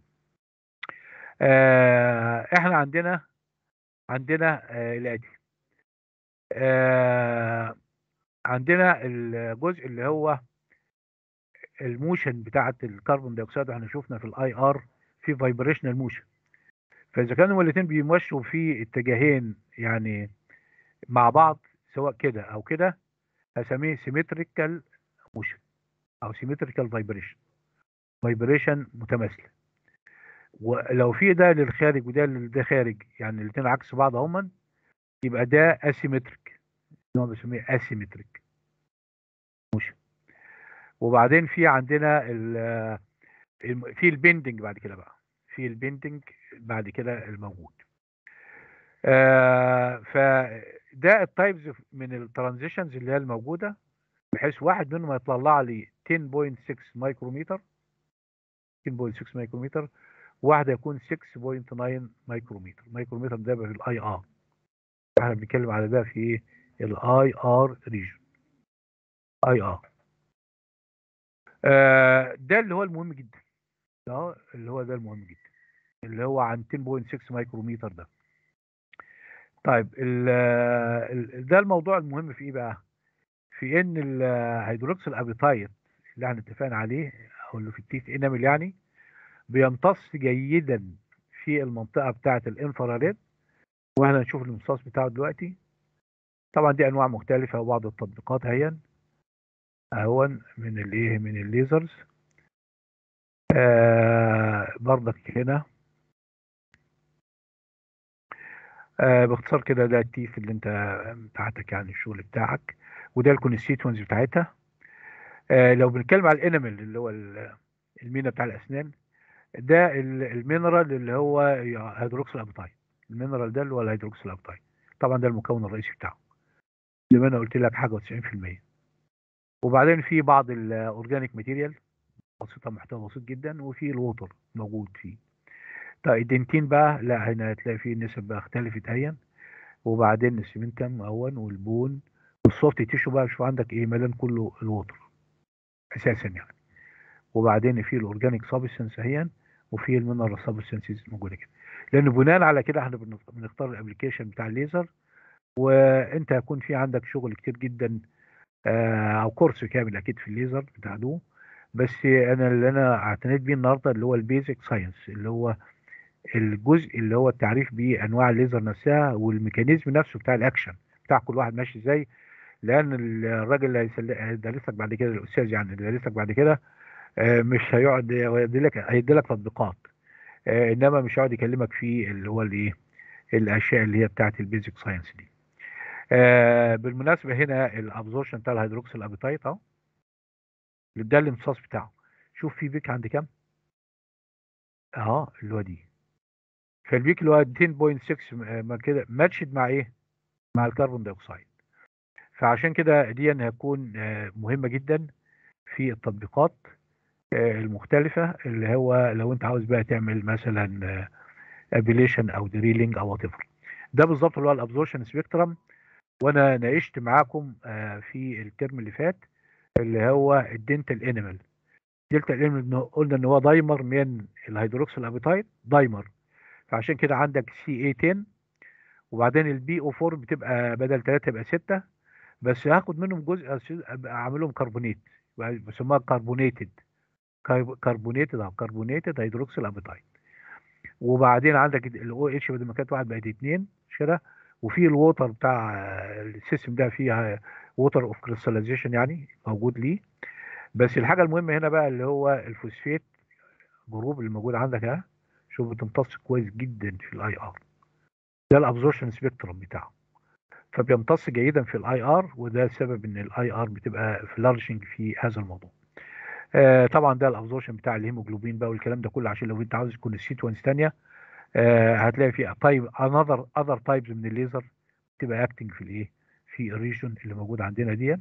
آه احنا عندنا عندنا آه الاتي آه عندنا الجزء اللي هو الموشن بتاعه الكربون دايوكسيد احنا شفنا في الاي ار في فايبريشنال موشن فاذا كانوا الاثنين بيمشوا في اتجاهين يعني مع بعض سواء كده او كده هسميه سيمتريكال موشن او سيمتريكال فايبريشن فايبريشن متماثله ولو في ده للخارج وده لده خارج يعني الاثنين عكس بعض اهما يبقى ده اسيمتريك نوع بنسميه اسيمتريك موشن وبعدين في عندنا ال في البندنج بعد كده بقى في البندنج بعد كده الموجود آه فده التايبز من الترانزيشنز اللي هي الموجوده بحيث واحد منهم يطلع لي 10.6 مايكرومتر 10.6 مايكرومتر واحده يكون 6.9 مايكرومتر مايكرومتر ده في الاي ار احنا بنتكلم على ده في الاي ار ريجن اي ار ده اللي هو المهم جدا ده اللي هو ده المهم جدا اللي هو عن 10.6 مايكرومتر ده طيب ال ال ده الموضوع المهم في ايه بقى في ان الهيدروكس الابيتايت اللي احنا اتفقنا عليه او اللي في التيت انامل يعني بيمتص جيدا في المنطقه بتاعه الانفراريد واحنا هنشوف الامتصاص بتاعه دلوقتي طبعا دي انواع مختلفه وبعض التطبيقات هي اهون من الايه من الليزرز آه برضك هنا آه باختصار كده ده التيف اللي انت بتاعتك يعني الشغل بتاعك وده الكونستيتوينز بتاعتها آه لو بنتكلم على الانيمال اللي هو المينا بتاع الاسنان ده المينرال اللي هو هيدروكسيل ابيتايت المينرال ده اللي هو الهيدروكسيل ابيتايت طبعا ده المكون الرئيسي بتاعه زي ما انا قلت لك حاجه و90% وبعدين في بعض الاورجانيك ماتيريال بسيطه محتوى بسيط جدا وفي الووتر موجود فيه طيب الدنتين بقى لا هنا هتلاقي فيه النسب بقى اختلفت اهيا وبعدين السمنتم اول والبون والسوفت تيشو بقى شوف عندك ايه ملان كله الووتر اساسا يعني وبعدين في الاورجانيك سبستنس اهيا وفي المينرال سبستنسز موجوده كده لان بناء على كده احنا بنختار الابلكيشن بتاع الليزر وانت هيكون في عندك شغل كتير جدا آه او كورس كامل اكيد في الليزر بتاع دو بس انا اللي انا اعتنيت بيه النهارده اللي هو البيزك ساينس اللي هو الجزء اللي هو التعريف بانواع الليزر نفسها والميكانيزم نفسه بتاع الاكشن بتاع كل واحد ماشي ازاي لان الراجل اللي هيدرس لك بعد كده الاستاذ يعني اللي هيدرس لك بعد كده آه مش هيقعد يدي لك هيدي لك تطبيقات آه انما مش هيقعد يكلمك في اللي هو الايه الاشياء اللي هي بتاعت البيزك ساينس دي آه بالمناسبه هنا الابزورشن بتاع الهيدروكسيل ابيتايت اهو ده الامتصاص بتاعه شوف في بيك عند كام اه اللي هو دي فالبيك اللي هو 10.6 ما كده ماتشد مع ايه مع الكربون دايوكسيد فعشان كده دي هتكون مهمه جدا في التطبيقات المختلفه اللي هو لو انت عاوز بقى تعمل مثلا ابيليشن او دريلينج او وات ده بالظبط اللي هو الابزورشن سبيكترم وانا ناقشت معاكم في الترم اللي فات اللي هو الدنتال انيمال الدنتال انيمال قلنا ان هو دايمر من الهيدروكسيل ابيتايت دايمر فعشان كده عندك سي اي 10 وبعدين البي او 4 بتبقى بدل 3 يبقى 6 بس هاخد منهم جزء اعملهم كربونيت بسموها كربونيتد كربونيتد او كربونيتد هيدروكسيل ابيتايت وبعدين عندك الاو اتش بدل ما كانت واحد بقت اثنين مش كده وفي الووتر بتاع السيستم ده فيها ووتر اوف كريستاليزيشن يعني موجود ليه بس الحاجه المهمه هنا بقى اللي هو الفوسفيت جروب اللي موجود عندك اهي شوف بتمتص كويس جدا في الاي ار ده الابزورشن سبيكترم بتاعه فبيمتص جيدا في الاي ار وده السبب ان الاي ار بتبقى فلارشنج في هذا الموضوع آه طبعا ده الابزورشن بتاع الهيموجلوبين بقى والكلام ده كله عشان لو انت عاوز تكون السيتوينس ثانيه آه هتلاقي في طيب انذر اذر تايبز من الليزر تبقى اكتنج في الايه في الريجن اللي موجود عندنا دي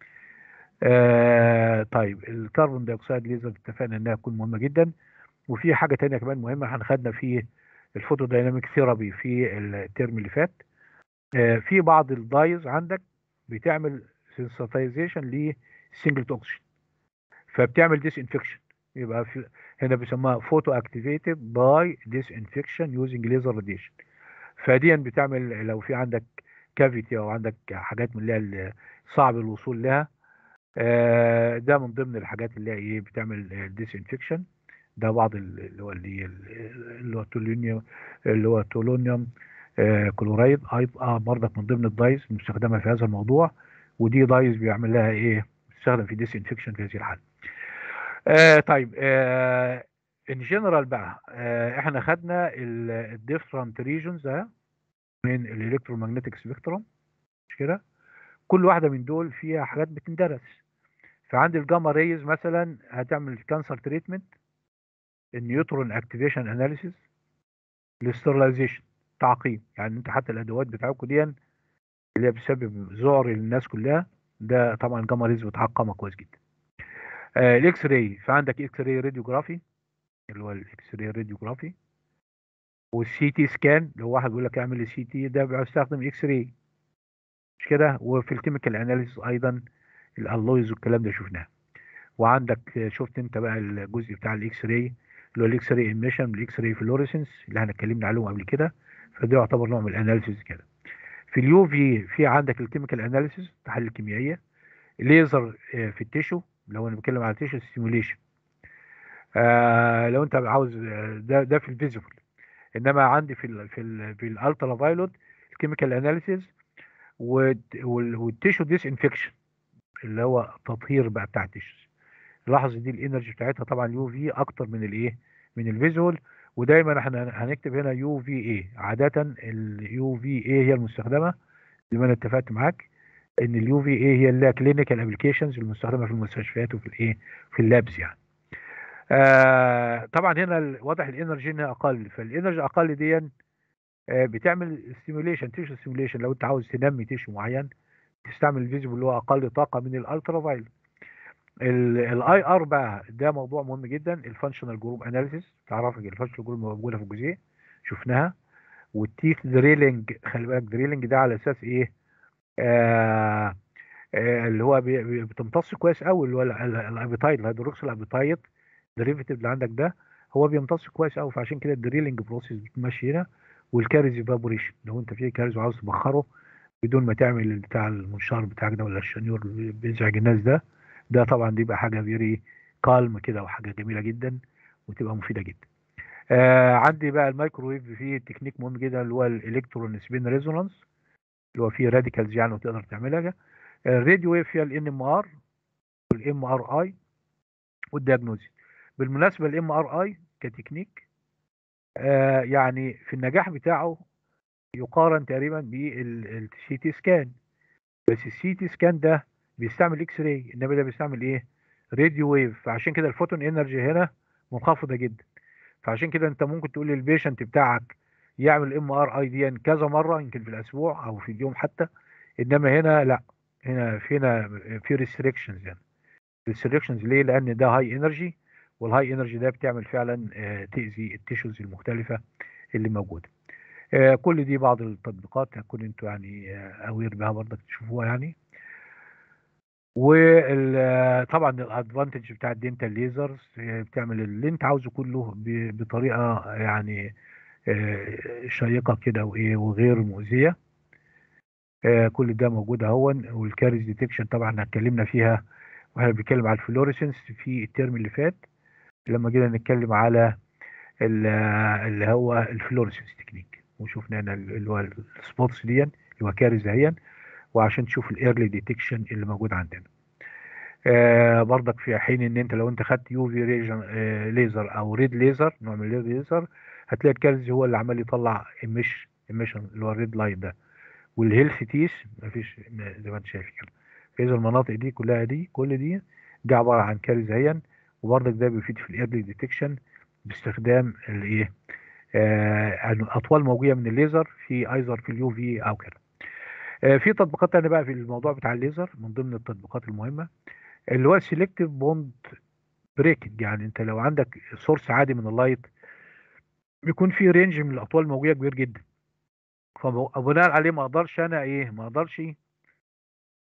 آه طيب الكربون دايوكسيد ليزر اتفقنا انها تكون مهمه جدا وفي حاجه تانية كمان مهمه احنا خدنا في الفوتو دايناميك ثيرابي في الترم اللي فات آه في بعض الدايز عندك بتعمل سنسيتايزيشن لسنجل اوكسجين فبتعمل ديس انفكشن يبقى في هنا بيسموها فوتو اكتيفيتد باي ديس انفكشن يوزنج ليزر راديشن فديا بتعمل لو في عندك كافيتي او عندك حاجات من اللي هي صعب الوصول لها آه، ده من ضمن الحاجات اللي هي ايه بتعمل ديس انفكشن ده بعض اللي هو اللي اللي هو التولونيوم اللي هو تولونيوم آه، كلورايد ايضا برضك من ضمن الدايز المستخدمه في هذا الموضوع ودي دايز بيعمل لها ايه بتستخدم في ديس انفكشن في هذه الحاله آه طيب آه ان جنرال بقى آه احنا خدنا الديفرنت ريجونز من الالكترومagnetic سبيكتروم مش كده كل واحده من دول فيها حاجات بتندرس فعندي الجاما ريز مثلا هتعمل كانسر تريتمنت النيوترون اكتيفيشن اناليسيس الاسترلايزيشن تعقيم يعني انت حتى الادوات بتاعتكم دي اللي هي بتسبب ذعر للناس كلها ده طبعا الجاما ريز بتعقمها كويس جدا آه الاكس راي فعندك اكس راي راديوجرافي اللي هو الاكس راي راديوجرافي والسي تي سكان لو واحد بيقول لك اعمل سي تي ده بيستخدم اكس راي مش كده وفي الكيميكال اناليسيس ايضا الالويز والكلام ده شفناه وعندك شفت انت بقى الجزء بتاع الاكس راي اللي هو الاكس راي ايميشن بالاكس راي فلوريسنس اللي احنا اتكلمنا عليهم قبل كده فده يعتبر نوع من الاناليسيس كده في اليو في في عندك الكيميكال اناليسيس التحاليل الكيميائيه ليزر في التيشو لو انا بتكلم على تيشو ستيموليشن آه لو انت عاوز ده ده في الفيزيبل انما عندي في ال في ال في الالترا فايلوت الكيميكال اناليسيس والتيشو ديس انفكشن اللي هو تطهير بقى بتاع التيشوز لاحظ دي الانرجي بتاعتها طبعا يو في اكتر من الايه من الفيزوال ودايما احنا هنكتب هنا يو في اي عاده اليو في اي هي المستخدمه زي ما انا اتفقت معاك ان اليو في اي هي اللي كلينيكال ابلكيشنز المستخدمه في المستشفيات وفي الايه في اللابس يعني آه طبعا هنا واضح الانرجي هنا اقل فالانرجي اقل دي آه بتعمل ستيميوليشن تيشو ستيميوليشن لو انت عاوز تنمي تيشو معين تستعمل الفيزيبل اللي هو اقل طاقه من الالترا فايلوت الاي ار بقى ده موضوع مهم جدا الفانكشنال جروب اناليسيس تعرف الفانكشنال جروب موجوده في الجزئيه شفناها والتيث دريلنج خلي بالك دريلنج ده على اساس ايه آه آه اللي هو بتمتص كويس قوي اللي هو الابيتايد الهيدروكسيل الابيتايد ديريفيتيف اللي عندك ده هو بيمتص كويس قوي فعشان كده الدريلنج بروسيس بتمشي هنا والكاريز ايفابوريشن لو انت في كاريز وعاوز تبخره بدون ما تعمل بتاع المنشار بتاعك ده ولا الشنيور اللي بيزعج الناس ده ده طبعا دي بقى حاجه فيري كالم كده وحاجه جميله جدا وتبقى مفيده جدا آه عندي بقى الميكروويف فيه تكنيك مهم جدا اللي هو الالكترون سبين ريزونانس اللي هو فيه راديكالز يعني وتقدر تعملها الراديو ويف فيها الان ام ار والام ار اي والدياجنوزي بالمناسبه الام ار اي كتكنيك آه يعني في النجاح بتاعه يقارن تقريبا بالسي تي سكان بس السي تي سكان ده بيستعمل اكس راي انما ده بيستعمل ايه راديو ويف فعشان كده الفوتون انرجي هنا منخفضه جدا فعشان كده انت ممكن تقول للبيشنت بتاعك يعمل ام ار اي دي كذا مره يمكن في الاسبوع او في اليوم حتى انما هنا لا هنا في هنا في ريستريكشنز يعني ريستريكشنز ليه لان ده هاي انرجي والهاي انرجي ده بتعمل فعلا تاذي التيشوز المختلفه اللي موجوده كل دي بعض التطبيقات هتكون انتوا يعني اوير بها برضك تشوفوها يعني وطبعا الادفانتج بتاع الدينتال ليزرز بتعمل اللي انت عاوزه كله بطريقه يعني شيقه كده وايه وغير مؤذيه كل ده موجود اهون والكاريز ديتكشن طبعا اتكلمنا فيها واحنا بنتكلم على الفلوريسنس في الترم اللي فات لما جينا نتكلم على اللي هو الفلوريسنس تكنيك وشفنا هنا اللي هو السبوتس دي اللي هو كاريز اهيا وعشان تشوف الايرلي ديتكشن اللي موجود عندنا آه برضك في حين ان انت لو انت خدت يو في ريجن آه ليزر او ريد ليزر نوع من الريد ليزر هتلاقي الكارز هو اللي عمال يطلع ايميش ايميشن اللي هو الريد لاين ده والهيلث تيس مفيش زي ما انت شايف كده فاذا المناطق دي كلها دي كل دي دي عباره عن كارز اهيا وبرضك ده بيفيد في الايرلي ديتكشن باستخدام الايه آه اطوال موجيه من الليزر في ايزر في اليو في او كده في تطبيقات تانية بقى في الموضوع بتاع الليزر من ضمن التطبيقات المهمة اللي هو سيلكتيف بوند بريكنج يعني انت لو عندك سورس عادي من اللايت بيكون في رينج من الاطوال الموجيه كبير جدا فبناء عليه ما اقدرش انا ايه ما اقدرش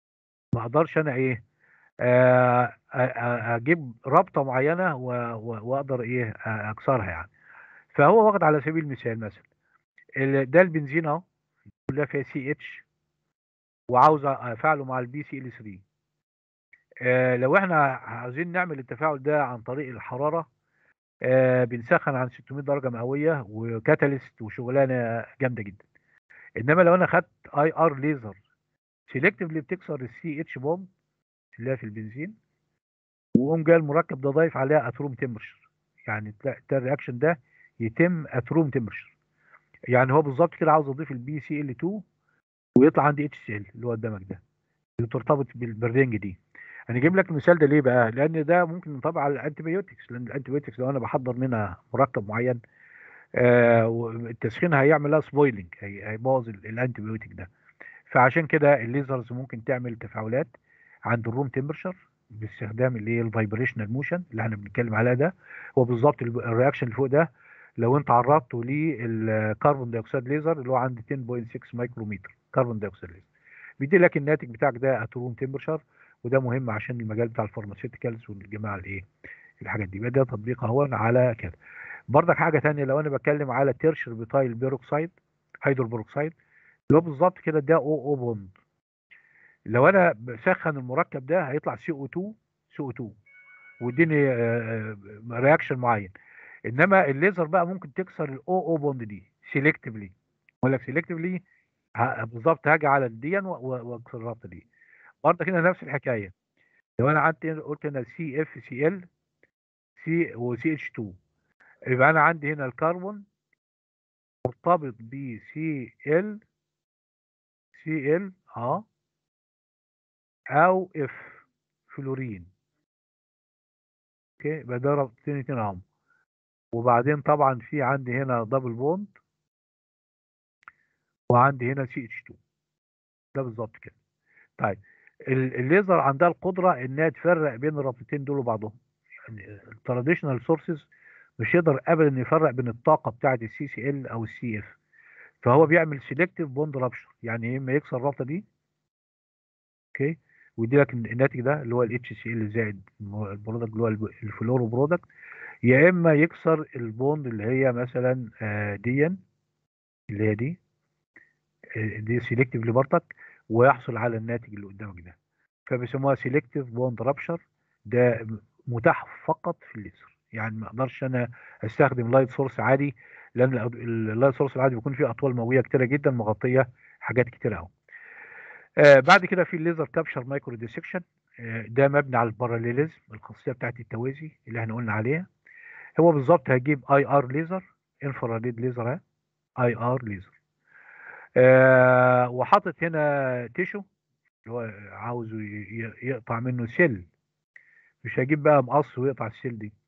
ما اقدرش انا ايه آه، آه، آه، اجيب رابطه معينه و- و- واقدر ايه آه، اكسرها يعني فهو واخد على سبيل المثال مثلا ال- ده البنزين اهو كلها فيها سي اتش وعاوز افعله مع البي سي ال 3 آه، لو احنا عاوزين نعمل التفاعل ده عن طريق الحراره آه، بنسخن عن 600 درجه مئويه وكاتاليست وشغلانه جامده جدا انما لو انا خدت اي ار ليزر سيلكتفلي بتكسر السي اتش بومب اللي هي في البنزين وقوم جاي المركب ده ضايف عليها اتروم تمبرشر يعني تلاقي ده الرياكشن ده يتم اتروم تمبرشر يعني هو بالظبط كده عاوز اضيف البي سي ال 2 ويطلع عندي اتش سي ال اللي هو قدامك ده اللي ترتبط بال- بالرينج دي انا جايب لك المثال ده ليه بقى لان ده ممكن ينطبق على الانتيبيوتكس لان الانتيبيوتكس لو انا بحضر منها مركب معين آه والتسخين هيعمل لها سبويلنج هيبوظ ال- الانتيبيوتك ده فعشان كده الليزرز ممكن تعمل تفاعلات عند الروم تمبرشر باستخدام اللي هي الفايبريشنال موشن اللي احنا بنتكلم عليها ده هو بالظبط ال- الرياكشن اللي فوق ده لو انت عرضته للكربون دايوكسيد ليزر اللي هو عند 10.6 مايكرومتر كربون دايوكسيد ليزر بيدي لك الناتج بتاعك ده ات روم تمبرشر وده مهم عشان المجال بتاع الفارماسيوتيكالز والجماعه الايه الحاجات دي يبقى ده تطبيق اهو على كده برضك حاجه تانية لو انا بتكلم على تيرشر بيتايل بيروكسيد هيدروبيروكسيد اللي هو بالظبط كده ده او او بوند لو انا بسخن المركب ده هيطلع سي او 2 سي او 2 ويديني رياكشن معين انما الليزر بقى ممكن تكسر الاو او بوند دي سيلكتفلي بقول لك سيلكتفلي بالظبط هاجي على الدي واكسر الرابطه دي برضه كده نفس الحكايه لو انا عندي قلت هنا سي اف سي ال سي وسي اتش 2 يبقى انا عندي هنا الكربون مرتبط ب سي ال سي ال اه او اف فلورين اوكي يبقى ده رابطتين اتنين اهم وبعدين طبعا في عندي هنا دبل بوند وعندي هنا سي اتش 2 ده بالظبط كده طيب ال- الليزر عندها القدره انها تفرق بين الرابطتين دول وبعضهم يعني التراديشنال سورسز مش يقدر ابدا يفرق بين الطاقه بتاعه السي سي ال او السي اف فهو بيعمل سيلكتيف بوند رابشر يعني يا اما يكسر الرابطه دي اوكي ويدي لك الناتج ده اللي هو الاتش سي ال زائد البرودكت اللي هو الب- الفلورو برودكت يا اما يكسر البوند اللي هي مثلا آه، ديا اللي هي دي آه، دي سيلكتيفلي برضك ويحصل على الناتج اللي قدامك ده فبيسموها سيلكتيف بوند رابشر ده متاح فقط في الليزر يعني ما اقدرش انا استخدم لايت سورس عادي لان اللايت سورس العادي بيكون فيه اطوال موجيه كتيره جدا مغطيه حاجات كتيره قوي آه بعد كده في الليزر كابشر مايكرو ديسكشن آه ده مبني على الباراليليزم الخاصيه بتاعت التوازي اللي احنا قلنا عليها هو بالظبط هجيب اي ار ليزر انفراريد ليزر اهي اي ار ليزر آه وحاطط هنا تيشو اللي هو عاوزه ي- ي- يقطع منه سيل مش هجيب بقى مقص ويقطع السيل دي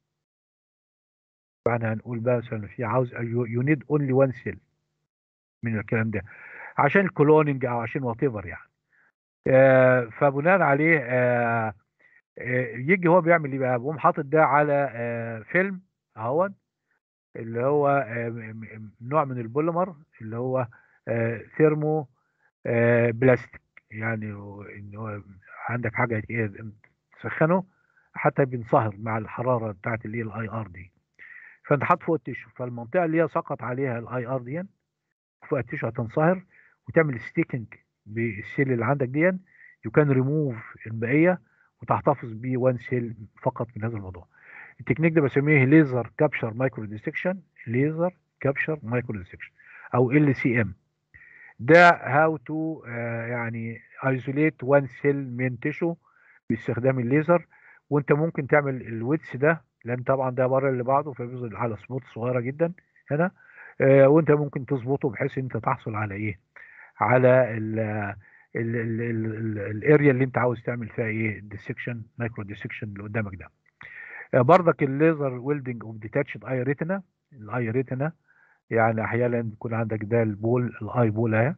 فاحنا هنقول بقى مثلا في عاوز يو نيد اونلي وان سيل من الكلام ده عشان الكلوننج او عشان وات ايفر يعني آه فبناء عليه آه آه يجي هو بيعمل ايه بقى بيقوم حاطط ده على آه فيلم اهون اللي هو آه م- م- نوع من البوليمر اللي هو آه ثيرمو آه بلاستيك يعني هو- ان هو عندك حاجه ايه تسخنه حتى بينصهر مع الحراره بتاعت اللي هي الاي ار دي فانت حاطط فوق التيشو فالمنطقه اللي هي سقط عليها الاي ار دي فوق التيشو هتنصهر وتعمل ستيكنج بالسيل اللي عندك دي يو كان ريموف البقيه وتحتفظ ب 1 سيل فقط من هذا الموضوع التكنيك ده بسميه ليزر كابشر مايكرو ديسكشن ليزر كابشر مايكرو ديسكشن او ال سي ام ده هاو تو يعني ايزوليت وان سيل من تيشو باستخدام الليزر وانت ممكن تعمل الويتس ده لان طبعا ده بره اللي بعده فبيظهر على سبوت صغيره جدا هنا آه، وانت ممكن تظبطه بحيث انت تحصل على ايه على ال الاريا اللي انت عاوز تعمل فيها ايه ديسكشن مايكرو ديسكشن اللي قدامك ده آه، برضك الليزر ويلدنج اوف ديتاتشد اي ريتنا الاي ريتنا يعني احيانا بيكون عندك ده البول الاي بول اهي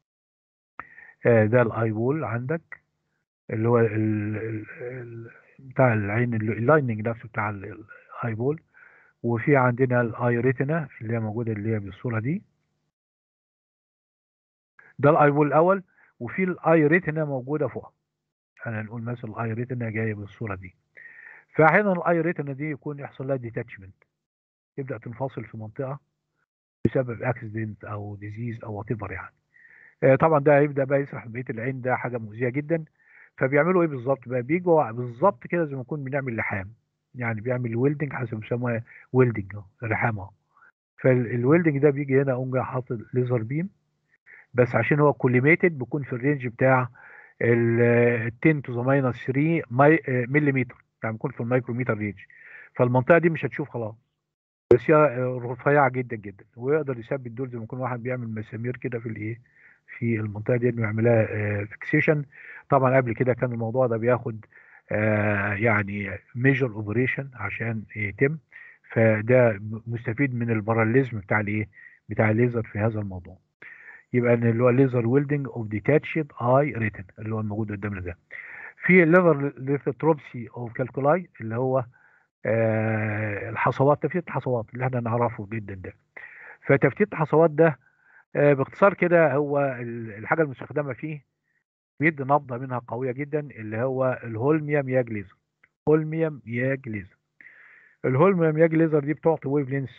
آه، ده الاي بول عندك اللي هو ال ال ال بتاع العين اللي- اللايننج نفسه بتاع ال- الاي بول وفي عندنا الاي ريتنا اللي هي موجوده اللي هي بالصوره دي ده الاي بول الاول وفي الاي ريتنا موجوده فوق انا نقول مثلا الاي ريتنا جايه بالصوره دي فاحيانا الاي ريتنا دي يكون يحصل لها ديتاتشمنت تبدا تنفصل في منطقه بسبب اكسيدنت او ديزيز او وات يعني آه، طبعا ده هيبدا بقى يسرح بقيه العين ده حاجه مؤذيه جدا فبيعملوا ايه بالظبط بقى بيجوا بالظبط كده زي ما نكون بنعمل لحام يعني بيعمل ويلدنج حسب مسمى ويلدنج رحام اهو فالويلدنج ده بيجي هنا اقوم جاي حاطط ليزر بيم بس عشان هو كوليميتد بيكون في الرينج بتاع ال 10 تو ذا ماينس 3 ملم يعني بيكون في الميكروميتر رينج فالمنطقه دي مش هتشوف خلاص بس هي رفيعه جدا جدا ويقدر يثبت دول زي ما يكون واحد بيعمل مسامير كده في الايه في المنطقه دي انه يعملها فيكسيشن طبعا قبل كده كان الموضوع ده بياخد آه، يعني ميجر اوبريشن عشان يتم فده مستفيد من الباراليزم بتاع الايه بتاع الليزر في هذا الموضوع يبقى ان اللي هو ليزر ويلدنج اوف ديتاتشد اي ريتن اللي هو الموجود قدامنا ده في الليزر ليثوتروبسي اوف كالكولاي اللي هو آه الحصوات تفتيت الحصوات اللي احنا نعرفه جدا ده فتفتيت الحصوات ده آه باختصار كده هو الحاجه المستخدمه فيه بيدي نبضه منها قويه جدا اللي هو الهولميوم ياج ليزر هولميوم ياج ليزر الهولميوم ياج ليزر دي بتعطي ويف لينس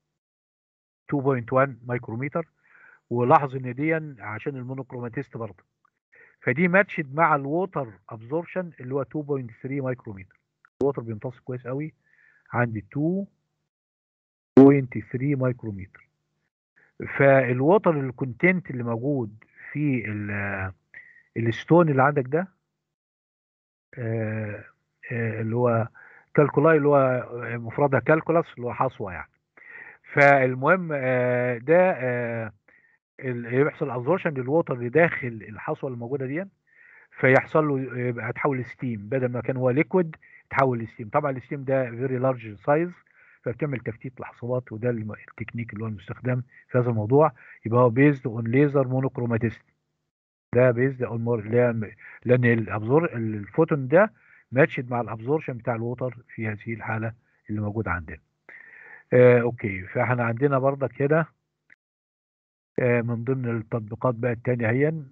2.1 مايكرومتر ولاحظ ان دي عشان المونوكروماتيست برضه فدي ماتشد مع الووتر ابزوربشن اللي هو 2.3 مايكرومتر الووتر بيمتص كويس قوي عندي 2.3 مايكرومتر فالووتر الكونتنت اللي موجود في الستون اللي عندك ده آه، آه، اللي هو كالكولاي اللي هو مفردها كالكولاس اللي هو حصوه يعني فالمهم آه، ده اللي بيحصل ابزورشن للووتر اللي داخل الحصوه اللي موجوده دي فيحصل له يبقى يتحول لستيم بدل ما كان هو ليكويد يتحول لستيم طبعا الستيم ده فيري لارج سايز فبتعمل تفتيت لحصوات وده التكنيك اللي هو المستخدم في هذا الموضوع يبقى هو بيزد اون ليزر مونوكروماتيست ده بيزد اون مور لان الابزور الفوتون ده ماتشد مع الابزورشن بتاع الووتر في هذه الحاله اللي موجوده عندنا آه اوكي فاحنا عندنا برضك هنا آه من ضمن التطبيقات بقى التانية هي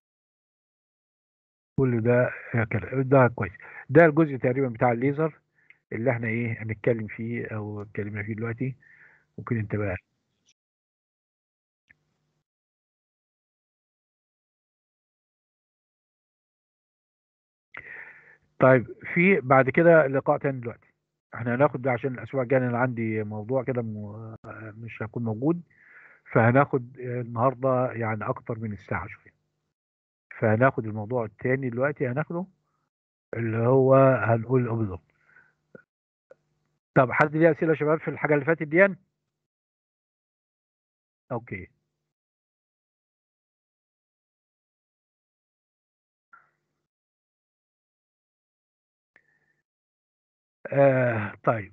كل ده ده كويس ده الجزء تقريبا بتاع الليزر اللي احنا ايه هنتكلم فيه او اتكلمنا فيه دلوقتي ممكن انت بقى طيب في بعد كده لقاء تاني دلوقتي احنا هناخد ده عشان الاسبوع الجاي انا عندي موضوع كده مش هكون موجود فهناخد النهارده يعني اكتر من الساعه شويه فهناخد الموضوع التاني دلوقتي هناخده اللي هو هنقول بالظبط طب حد ليه اسئله يا شباب في الحاجه اللي فاتت دي اوكي آه طيب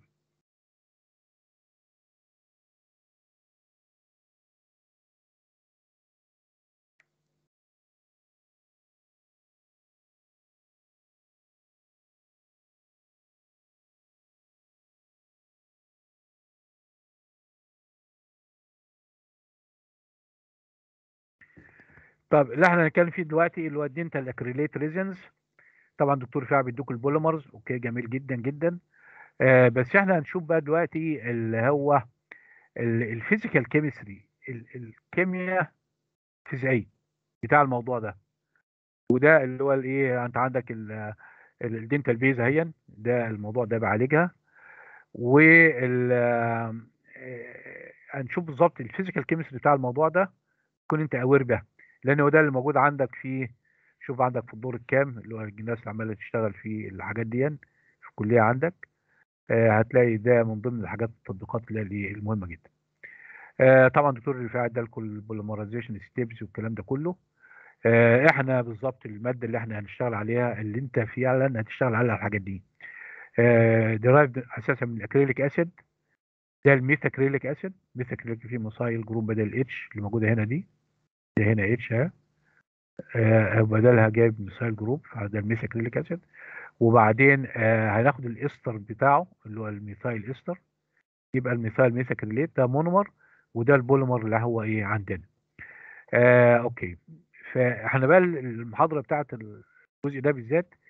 طب اللي احنا هنتكلم فيه دلوقتي اللي هو الدنتال اكريليت ريزنز طبعا دكتور فيها بيدوك البوليمرز اوكي جميل جدا جدا آه بس احنا هنشوف بقى دلوقتي اللي هو الفيزيكال كيمستري الكيمياء الفيزيائيه بتاع الموضوع ده وده اللي هو الايه انت عندك الدنتال بيز اهي ده الموضوع ده بعالجها وال هنشوف بالظبط الفيزيكال كيمستري بتاع الموضوع ده تكون انت اوير بها لان هو ده اللي موجود عندك في شوف عندك في الدور الكام اللي هو الناس اللي عماله تشتغل في الحاجات دي في الكليه عندك آه هتلاقي ده من ضمن الحاجات التطبيقات اللي المهمه جدا آه طبعا دكتور الرفاعي ده لكل البوليمرايزيشن ستيبس والكلام ده كله آه احنا بالظبط الماده اللي احنا هنشتغل عليها اللي انت فعلا هتشتغل عليها الحاجات دي ديرايف اساسا من الاكريليك اسيد ده الميثاكريليك اسيد ميثاكريليك فيه مصايل جروب بدل الاتش اللي موجوده هنا دي ده هنا اتش ها آه بدلها جايب ميثايل جروب ده الميثاكريليك اسيد وبعدين آه هناخد الاستر بتاعه اللي هو الميثايل استر يبقى الميثايل ميثاكريليت ده مونومر وده البوليمر اللي هو ايه عندنا آه اوكي فاحنا بقى المحاضره بتاعت الجزء ده بالذات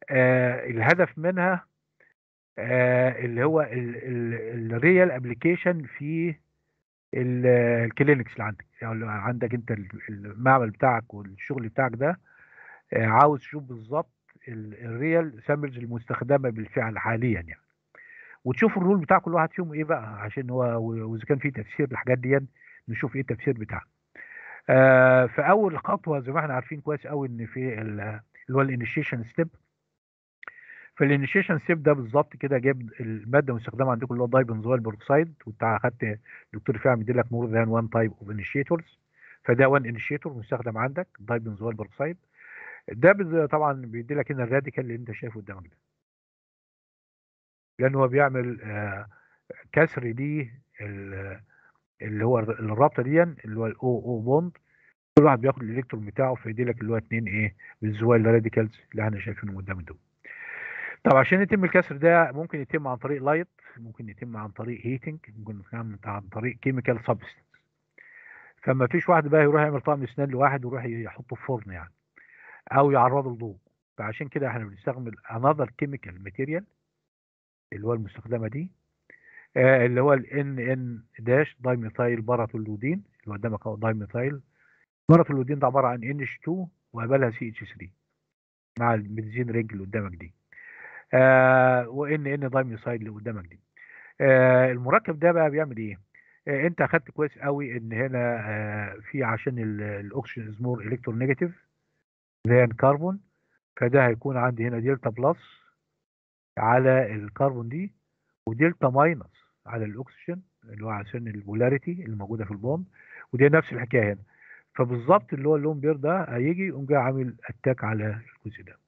آه الهدف منها آه اللي هو الريال ابلكيشن في الكلينكس اللي عندك يعني عندك انت المعمل بتاعك والشغل بتاعك ده آه عاوز تشوف بالظبط الريال سامبلز المستخدمه بالفعل حاليا يعني وتشوف الرول بتاع كل واحد فيهم ايه بقى عشان هو واذا كان في تفسير للحاجات دي نشوف ايه التفسير بتاعها آه فاول خطوه زي ما احنا عارفين كويس قوي ان في اللي هو الانيشيشن ستيب فالانيشيشن ستيب ده بالظبط كده جاب الماده المستخدمه عندكم اللي هو دايبنزول بروكسايد وانت اخدت الدكتور فيها مدي لك مور ذان وان تايب اوف انيشيتورز فده وان انيشيتور مستخدم عندك دايبنزول بروكسايد ده طبعا بيدي لك هنا الراديكال اللي انت شايفه قدامك ده لان هو بيعمل آه كسر دي اللي هو الرابطه دي اللي هو الاو او بوند كل واحد بياخد الالكترون بتاعه فيدي لك اللي هو اثنين ايه بالزوال راديكالز اللي احنا شايفينهم قدام دول طب عشان يتم الكسر ده ممكن يتم عن طريق لايت ممكن يتم عن طريق هيتنج ممكن يتم عن طريق كيميكال سبستنس فما فيش واحد بقى يروح يعمل طعم اسنان لواحد ويروح يحطه في فرن يعني او يعرضه لضوء فعشان كده احنا بنستخدم another chemical material اللي هو المستخدمه دي آه اللي هو ال NN داش دايميثايل باراتولودين اللي هو قدامك اهو دايميثايل باراتولودين ده عباره عن NH2 وقبلها CH3 مع البنزين رينج اللي قدامك دي آه وان ان دايميثايل اللي قدامك دي آه المركب ده بقى بيعمل ايه؟ آه انت اخدت كويس قوي ان هنا آه في عشان الاكسجين از مور الكترونيجاتيف ذان كربون فده هيكون عندي هنا دلتا بلس على الكربون دي ودلتا ماينس على الاكسجين اللي هو عشان البولاريتي اللي موجوده في البوند ودي نفس الحكايه هنا فبالظبط اللي هو اللون بير ده هيجي يقوم جاي عامل اتاك على الجزء ده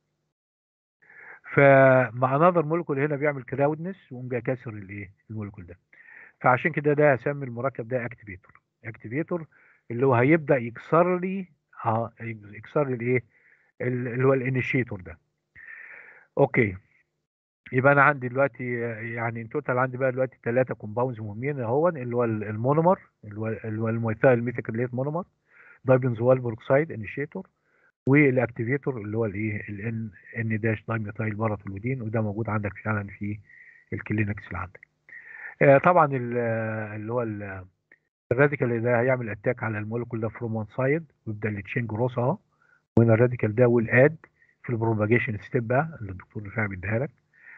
فمع نظر مولكول هنا بيعمل كراودنس ويقوم جاي كاسر الايه المولكول ده فعشان كده ده هسمي المركب ده اكتيفيتور اكتيفيتور اللي هو هيبدا يكسر لي اه يكسر لي الايه اللي هو الانيشيتور ده اوكي يبقى انا عندي دلوقتي يعني ان توتال عندي بقى دلوقتي ثلاثه كومباوندز مهمين اهو اللي هو المونومر اللي هو اللي هو الميثايل ميثيكليت مونومر دايبنزوال بروكسايد انيشيتور والاكتيفيتور اللي هو الايه الان ان داش دايميثايل باراتولودين وده موجود عندك فعلا في الكلينكس اللي عندك آه طبعا اللي هو الراديكال ده هيعمل اتاك على المولكول ده فروم وان سايد ويبدا التشين جروس اهو وهنا الراديكال ده ويل اد في البروباجيشن ستيب بقى اللي الدكتور رفاعي بيديها لك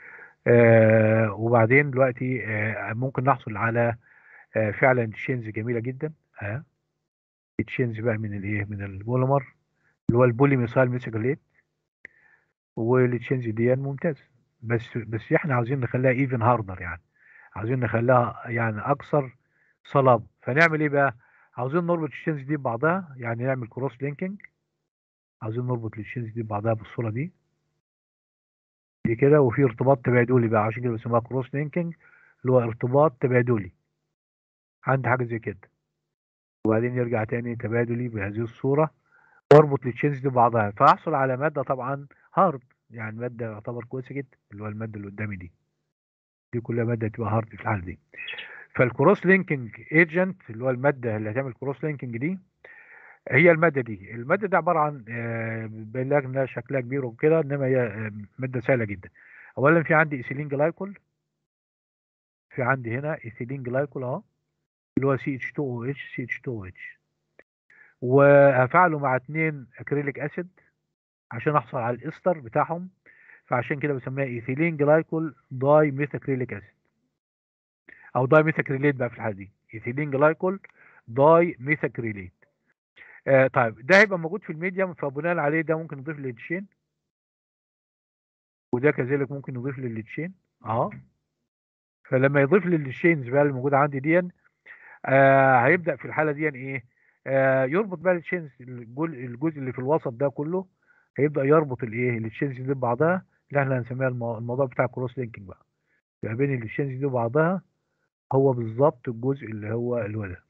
آه وبعدين دلوقتي آه ممكن نحصل على آه فعلا تشينز جميله جدا اه تشينز بقى من الايه من البوليمر اللي هو البولي ميثايل ميثيكليت والتشينز دي ممتاز بس بس احنا عاوزين نخليها ايفن هاردر يعني عاوزين نخليها يعني اكثر صلابه فنعمل ايه بقى عاوزين نربط التشينز دي ببعضها يعني نعمل كروس لينكينج عاوزين نربط التشينز دي ببعضها بالصوره دي دي كده وفي ارتباط تبادلي بقى عشان كده بيسموها كروس لينكينج اللي هو ارتباط تبادلي عندي حاجه زي كده وبعدين يرجع تاني تبادلي بهذه الصوره واربط التشينز دي ببعضها فاحصل على ماده طبعا هارد يعني ماده يعتبر كويسه جدا اللي هو الماده اللي قدامي دي دي كلها ماده تبقى هارد في الحاله دي فالكروس لينكينج ايجنت اللي هو الماده اللي هتعمل كروس لينكينج دي هي الماده دي الماده دي عباره عن باين لك انها شكلها كبير وكده انما هي ماده سهله جدا اولا في عندي ايثيلين جلايكول في عندي هنا ايثيلين جلايكول اهو اللي هو سي اتش 2 او اتش سي اتش 2 او اتش وهفعله مع اتنين اكريليك اسيد عشان احصل على الاستر بتاعهم فعشان كده بسميها ايثيلين جلايكول داي ميثاكريليك اسيد او داي ميثاكريليت بقى في الحاله دي ايثيلين جلايكول داي ميثاكريليت آه طيب ده هيبقى موجود في الميديم فبناء عليه ده ممكن نضيف للتشين وده كذلك ممكن نضيف للتشين اه فلما يضيف للتشينز بقى الموجوده عندي دي آه هيبدا في الحاله دي ايه آه يربط بقى التشينز الجزء اللي في الوسط ده كله هيبدا يربط الايه التشينز دي ببعضها اللي احنا هنسميها الموضوع بتاع كروس لينكينج بقى يبقى بين التشينز دي وبعضها هو بالظبط الجزء اللي هو اللي ده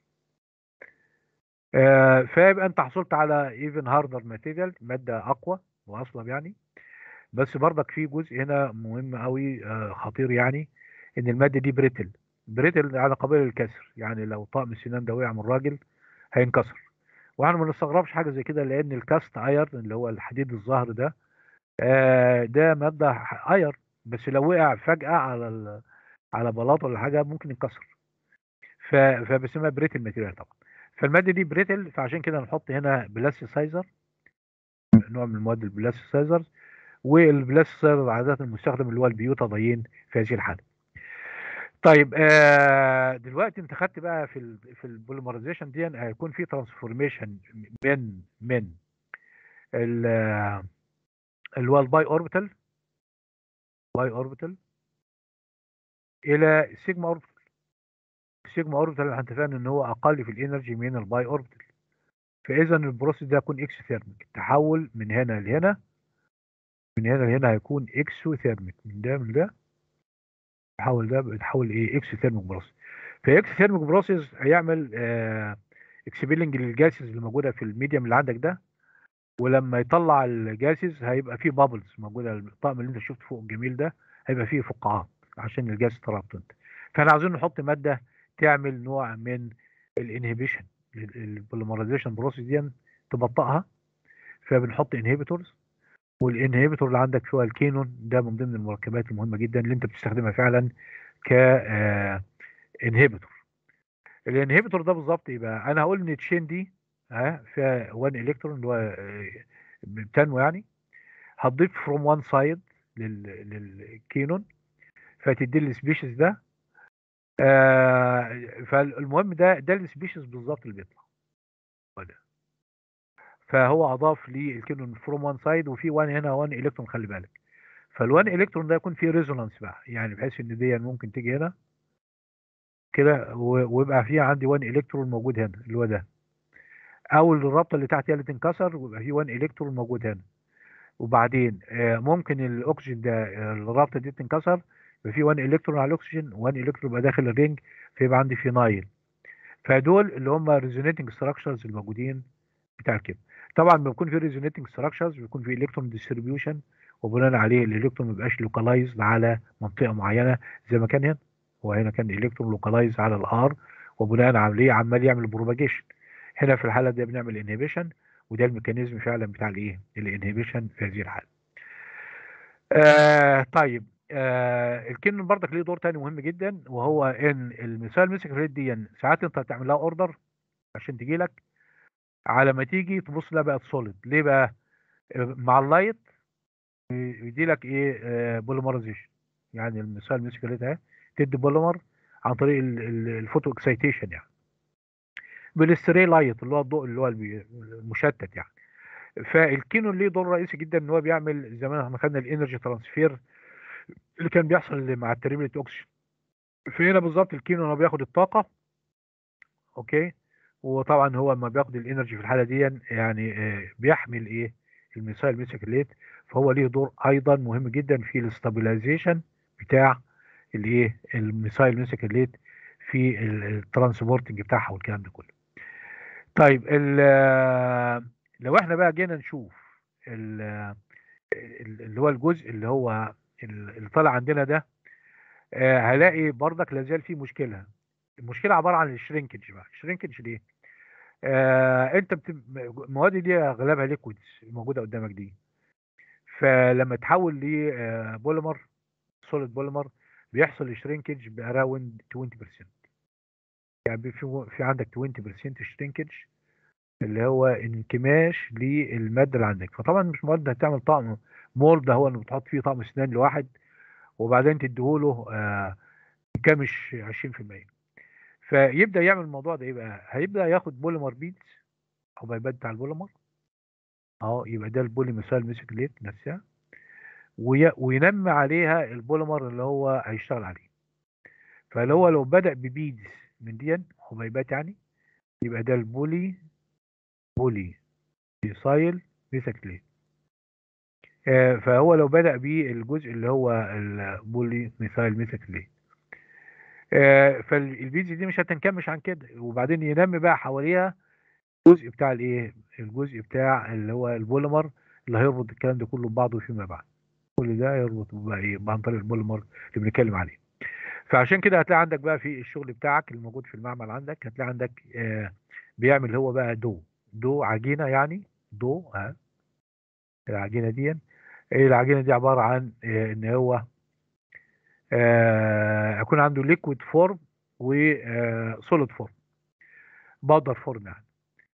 آه فيبقى انت حصلت على ايفن هاردر ماتيريال ماده اقوى واصلب يعني بس برضك في جزء هنا مهم قوي آه خطير يعني ان الماده دي بريتل بريتل على قبيل الكسر يعني لو طقم السنان ده وقع من الراجل هينكسر واحنا ما نستغربش حاجه زي كده لان الكاست ايرن اللي هو الحديد الظهر ده آه ده ماده اير بس لو وقع فجاه على ال... على بلاط ولا حاجه ممكن يتكسر ف... فبسمها بريتل ماتيريال طبعا فالماده دي بريتل فعشان كده نحط هنا بلاستيسايزر نوع من المواد البلاستيسايزرز والبلاستيسايزر عاده المستخدم اللي هو البيوتادين في هذه الحاله طيب آه دلوقتي انت خدت بقى في ال في البوليمرايزيشن دي هيكون في ترانسفورميشن من من ال- آه، اللي هو الباي اوربيتال باي اوربيتال الى سيجما اوربيتال السيجما اوربيتال احنا اتفقنا ان هو اقل في الانرجي من الباي اوربيتال فاذا البروسيس ده هيكون اكس ثيرميك التحول من هنا لهنا من هنا لهنا هيكون اكسو ثيرميك من ده من ده التحول ده بيتحول ايه اكس ثيرميك بروسيس فاكس ثيرميك بروسيس هيعمل آه اكسبيلنج للجاسز اللي موجوده في الميديم اللي عندك ده ولما يطلع الجاسز هيبقى فيه بابلز موجوده الطقم اللي انت شفته فوق الجميل ده هيبقى فيه فقاعات عشان الجاز ترابطنت فاحنا عاوزين نحط ماده تعمل نوع من الانهبيشن البوليمرايزيشن بروسيس دي تبطئها فبنحط انهبيتورز والانهبيتور اللي عندك فيها الكينون ده من ضمن المركبات المهمه جدا اللي انت بتستخدمها فعلا ك انهبيتور الانهبيتور ده بالظبط يبقى انا هقول ان التشين دي ها فيها 1 الكترون اللي هو آه، بتنمو يعني هتضيف فروم وان سايد للكينون فتدي لي السبيشيز ده آه فالمهم ده ده السبيشيز بالظبط اللي بيطلع هو ده. فهو اضاف لي الكينون فروم وان سايد وفي 1 هنا 1 الكترون خلي بالك فال1 الكترون ده يكون فيه ريزونانس بقى يعني بحيث ان دي ممكن تيجي هنا كده و- ويبقى فيها عندي 1 الكترون موجود هنا اللي هو ده او الرابطه اللي تحت هي اللي تنكسر ويبقى في 1 الكترون موجود هنا وبعدين آه، ممكن الاكسجين ده آه، الرابطه دي تنكسر يبقى في 1 الكترون على الاكسجين 1 الكترون يبقى داخل الرينج فيبقى عندي فينايل فدول اللي هم ريزونيتنج ستراكشرز الموجودين بتاع الكيمياء طبعا بيكون في ريزونيتنج ستراكشرز بيكون في الكترون ديستريبيوشن وبناء عليه الالكترون ما بيبقاش لوكالايزد على منطقه معينه زي ما كان هنا هو هنا كان الالكترون لوكالايز على الار وبناء عليه عمال يعمل بروباجيشن هنا في الحاله دي بنعمل انهبيشن وده الميكانيزم فعلا بتاع الايه الانهبيشن في هذه الحاله آه طيب آه الكينون برضك ليه دور تاني مهم جدا وهو ان المثال مسك ريد دي ساعات انت بتعمل لها اوردر عشان تجي لك على ما تيجي تبص لها بقت سوليد ليه بقى آه، مع اللايت يدي لك ايه آه بوليمرايزيشن يعني المثال مسك ريد اهي تدي بوليمر عن طريق ال- ال- الفوتو اكسيتيشن يعني بالستري لايت اللي هو الضوء اللي هو البي- المشتت يعني فالكينون ليه دور رئيسي جدا ان هو بيعمل زي ما احنا خدنا الانرجي ترانسفير اللي كان بيحصل مع التربية اوكسجين فهنا بالظبط الكينون هو بياخد الطاقة اوكي وطبعا هو لما بياخد الانرجي في الحالة دي يعني آه، بيحمل ايه الميثايل ميثاكليت فهو ليه دور ايضا مهم جدا في الاستابيلايزيشن بتاع الايه الميثايل ميثاكليت في الترانسبورتنج بتاعها والكلام ده كله طيب ال- لو احنا بقى جينا نشوف ال- ال- اللي هو الجزء اللي هو اللي طالع عندنا ده آه، هلاقي برضك لازال فيه مشكله المشكله عباره عن الشرينكج بقى الشرينكج ليه آه انت بت... المواد دي اغلبها ليكويدز موجوده قدامك دي فلما تحول لبوليمر سوليد بوليمر بيحصل الشرينكج باراوند 20% يعني بي- في في عندك 20% شرينكج اللي هو انكماش للماده اللي عندك فطبعا مش مواد هتعمل طقم مولد هو اللي بتحط فيه طقم اسنان لواحد وبعدين تديهوله آه كامش 20% فيبدا يعمل الموضوع ده يبقى هيبدا ياخد بوليمر بيدز حبيبات بتاع البوليمر اه يبقى ده البولي مثال ميثيكليت نفسها وي- وينمي عليها البوليمر اللي هو هيشتغل عليه فاللي هو لو بدأ ببيدز من دي حبيبات يعني يبقى ده البولي بولي ميثايل ميثاكليت آه، فهو لو بدأ بالجزء اللي هو البولي ميثايل ميثاكليت آه، فالبيدز دي مش هتنكمش عن كده وبعدين ينمي بقى حواليها الجزء بتاع الايه الجزء بتاع اللي هو البوليمر اللي هيربط الكلام ده كله ببعضه فيما بعد كل ده يربط بقى ايه عن طريق البوليمر اللي بنتكلم عليه فعشان كده هتلاقي عندك بقى في الشغل بتاعك اللي موجود في المعمل عندك هتلاقي عندك آه بيعمل هو بقى دو دو عجينه يعني دو ها العجينه دي العجينه دي عباره عن آه، ان هو آه، يكون عنده ليكويد فورم وسوليد فورم باودر فورم يعني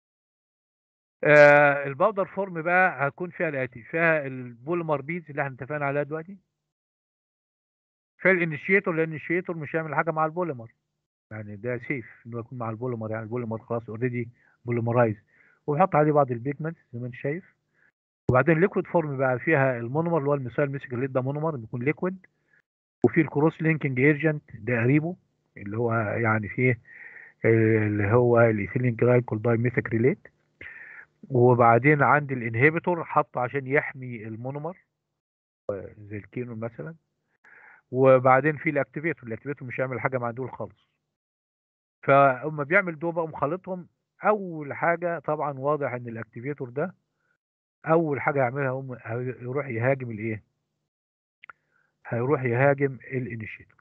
آه الباودر فورم بقى هتكون فيها الاتي فيها البوليمر بيدز اللي احنا اتفقنا عليها دلوقتي فيها الانيشيتور لان الانيشيتور مش هيعمل حاجه مع البوليمر يعني ده سيف انه يكون مع البوليمر يعني البوليمر خلاص اوريدي بوليمرايز وبيحط عليه بعض البيجمنت زي ما انت شايف وبعدين الليكويد فورم بقى فيها المونومر اللي هو المثال ميسيكليت ده مونومر بيكون ليكويد وفي الكروس لينكينج ايجنت ده قريبه اللي هو يعني فيه اللي هو الايثيلين جلايكول داي ميثاكريليت وبعدين عندي الانهبيتور حطه عشان يحمي المونومر زي الكينون مثلا وبعدين في الاكتيفيتور الاكتيفيتور مش هيعمل حاجه مع دول خالص فاما بيعمل دول بقى مخلطهم اول حاجه طبعا واضح ان الاكتيفيتور ده اول حاجه يعملها هم هيروح يهاجم الايه هيروح يهاجم الانيشيتور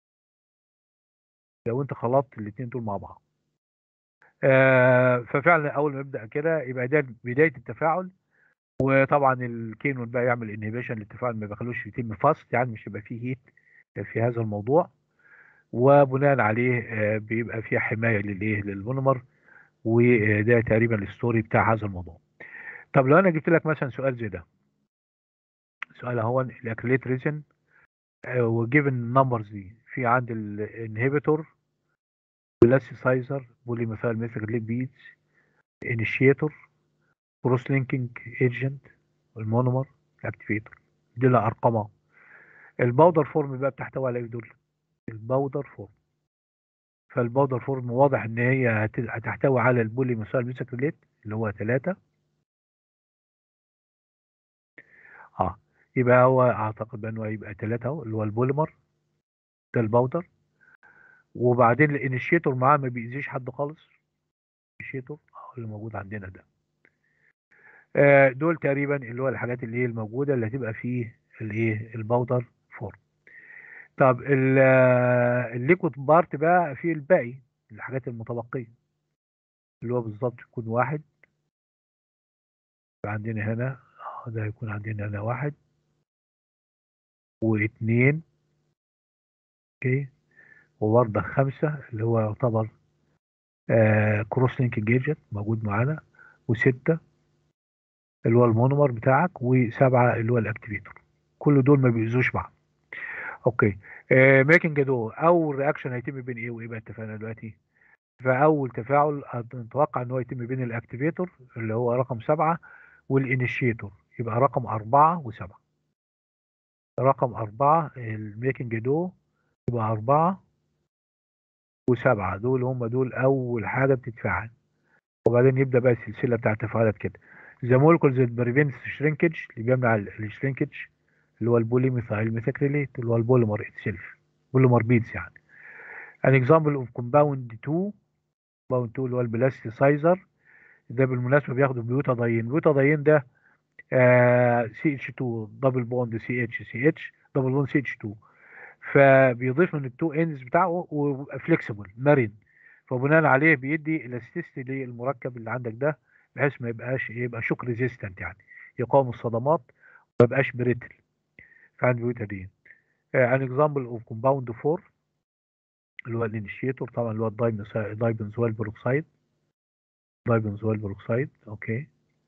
لو انت خلطت الاثنين دول مع بعض آه ففعلا اول ما يبدا كده يبقى ده بدايه التفاعل وطبعا الكينون بقى يعمل انهبيشن للتفاعل ما بيخلوش يتم فاست يعني مش هيبقى فيه هيت في هذا الموضوع وبناء عليه آه بيبقى فيه حمايه للايه للمونومر وده تقريبا الستوري بتاع هذا الموضوع طب لو انا جبت لك مثلا سؤال زي ده سؤال اهو الاكريليت ريزن وجيفن النمبرز دي في عند الانهبيتور بلاسيسايزر بولي مثال ميثاكليت بيتس انيشيتور كروس لينكينج ايجنت المونومر الاكتيفيتور دي لها ارقامها الباودر فورم بقى بتحتوي على ايه دول الباودر فورم فالباودر فورم واضح ان هي هتحتوي على البولي مثال ميثاكليت اللي هو 3 اه يبقى هو اعتقد بانه هيبقى 3 اهو اللي هو البوليمر ده الباودر وبعدين الانيشيتور معاه ما بيأذيش حد خالص الانيشيتور اللي موجود عندنا ده آه دول تقريبا اللي هو الحاجات اللي هي الموجوده اللي هتبقى فيه الايه الباودر فورم طب الليكويد بارت بقى فيه الباقي الحاجات المتبقيه اللي هو بالظبط يكون واحد عندنا هنا ده هيكون عندنا هنا واحد واثنين اوكي وبرضه خمسة اللي هو يعتبر آه كروس لينك جيجت موجود معانا وستة اللي هو المونومر بتاعك وسبعة اللي هو الاكتيفيتور كل دول ما بيأذوش بعض اوكي آه ميكنج دو اول رياكشن هيتم بين ايه وايه بقى اتفقنا دلوقتي فاول تفاعل نتوقع ان هو يتم بين الاكتيفيتور اللي هو رقم سبعة والانيشيتور يبقى رقم أربعة وسبعة رقم أربعة الميكنج دو يبقى أربعة وسبعة دول هم دول أول حاجة بتتفاعل وبعدين يبدأ بقى السلسلة بتاع التفاعلات كده ذا مولكولز بريفنتس شرينكج اللي بيمنع الشرينكج اللي هو البولي ميثايل ميثاكريليت اللي هو البوليمر اتسيلف بوليمر بيدز يعني an example of compound 2 compound 2 اللي هو البلاستيسايزر ده بالمناسبة بياخدوا بيوتاداين البيوتاداين ده سي اتش 2 دبل بوند سي اتش سي اتش دبل بوند سي اتش 2 فبيضيف من التو اندز بتاعه ويبقى فليكسيبل مرن فبناء عليه بيدي الاستيستي للمركب اللي عندك ده بحيث ما يبقاش يبقى شوك ريزيستنت يعني يقاوم الصدمات وما يبقاش بريتل فعند بيوتادين ان اكزامبل اوف كومباوند 4 اللي هو الانيشيتور طبعا اللي هو الدايبنزوال بروكسايد دايبنزوال بروكسايد اوكي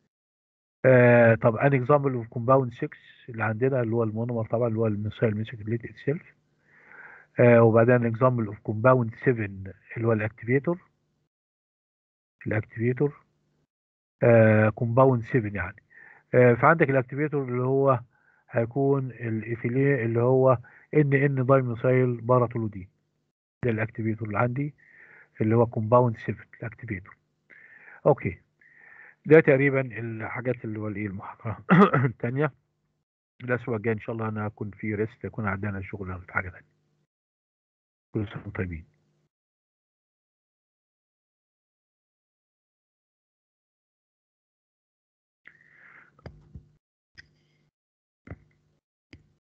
آه طب ان اكزامبل اوف كومباوند 6 اللي عندنا اللي هو المونومر طبعا اللي هو الميثايل ميثاكليت اتسيلف آه وبعدين اكزامبل اوف كومباوند 7 اللي هو الاكتيفيتور الاكتيفيتور كومباوند 7 يعني آه فعندك الاكتيفيتور اللي هو هيكون الايثيلين اللي هو ان ان دايميثايل باراتولودين ده الاكتيفيتور اللي عندي اللي هو كومباوند 7 الاكتيفيتور اوكي ده تقريبا الحاجات اللي هو الايه المحاضره الثانيه الاسبوع الجاي ان شاء الله انا اكون في ريست يكون عندنا شغل في حاجه ثانيه كل سنه طيبين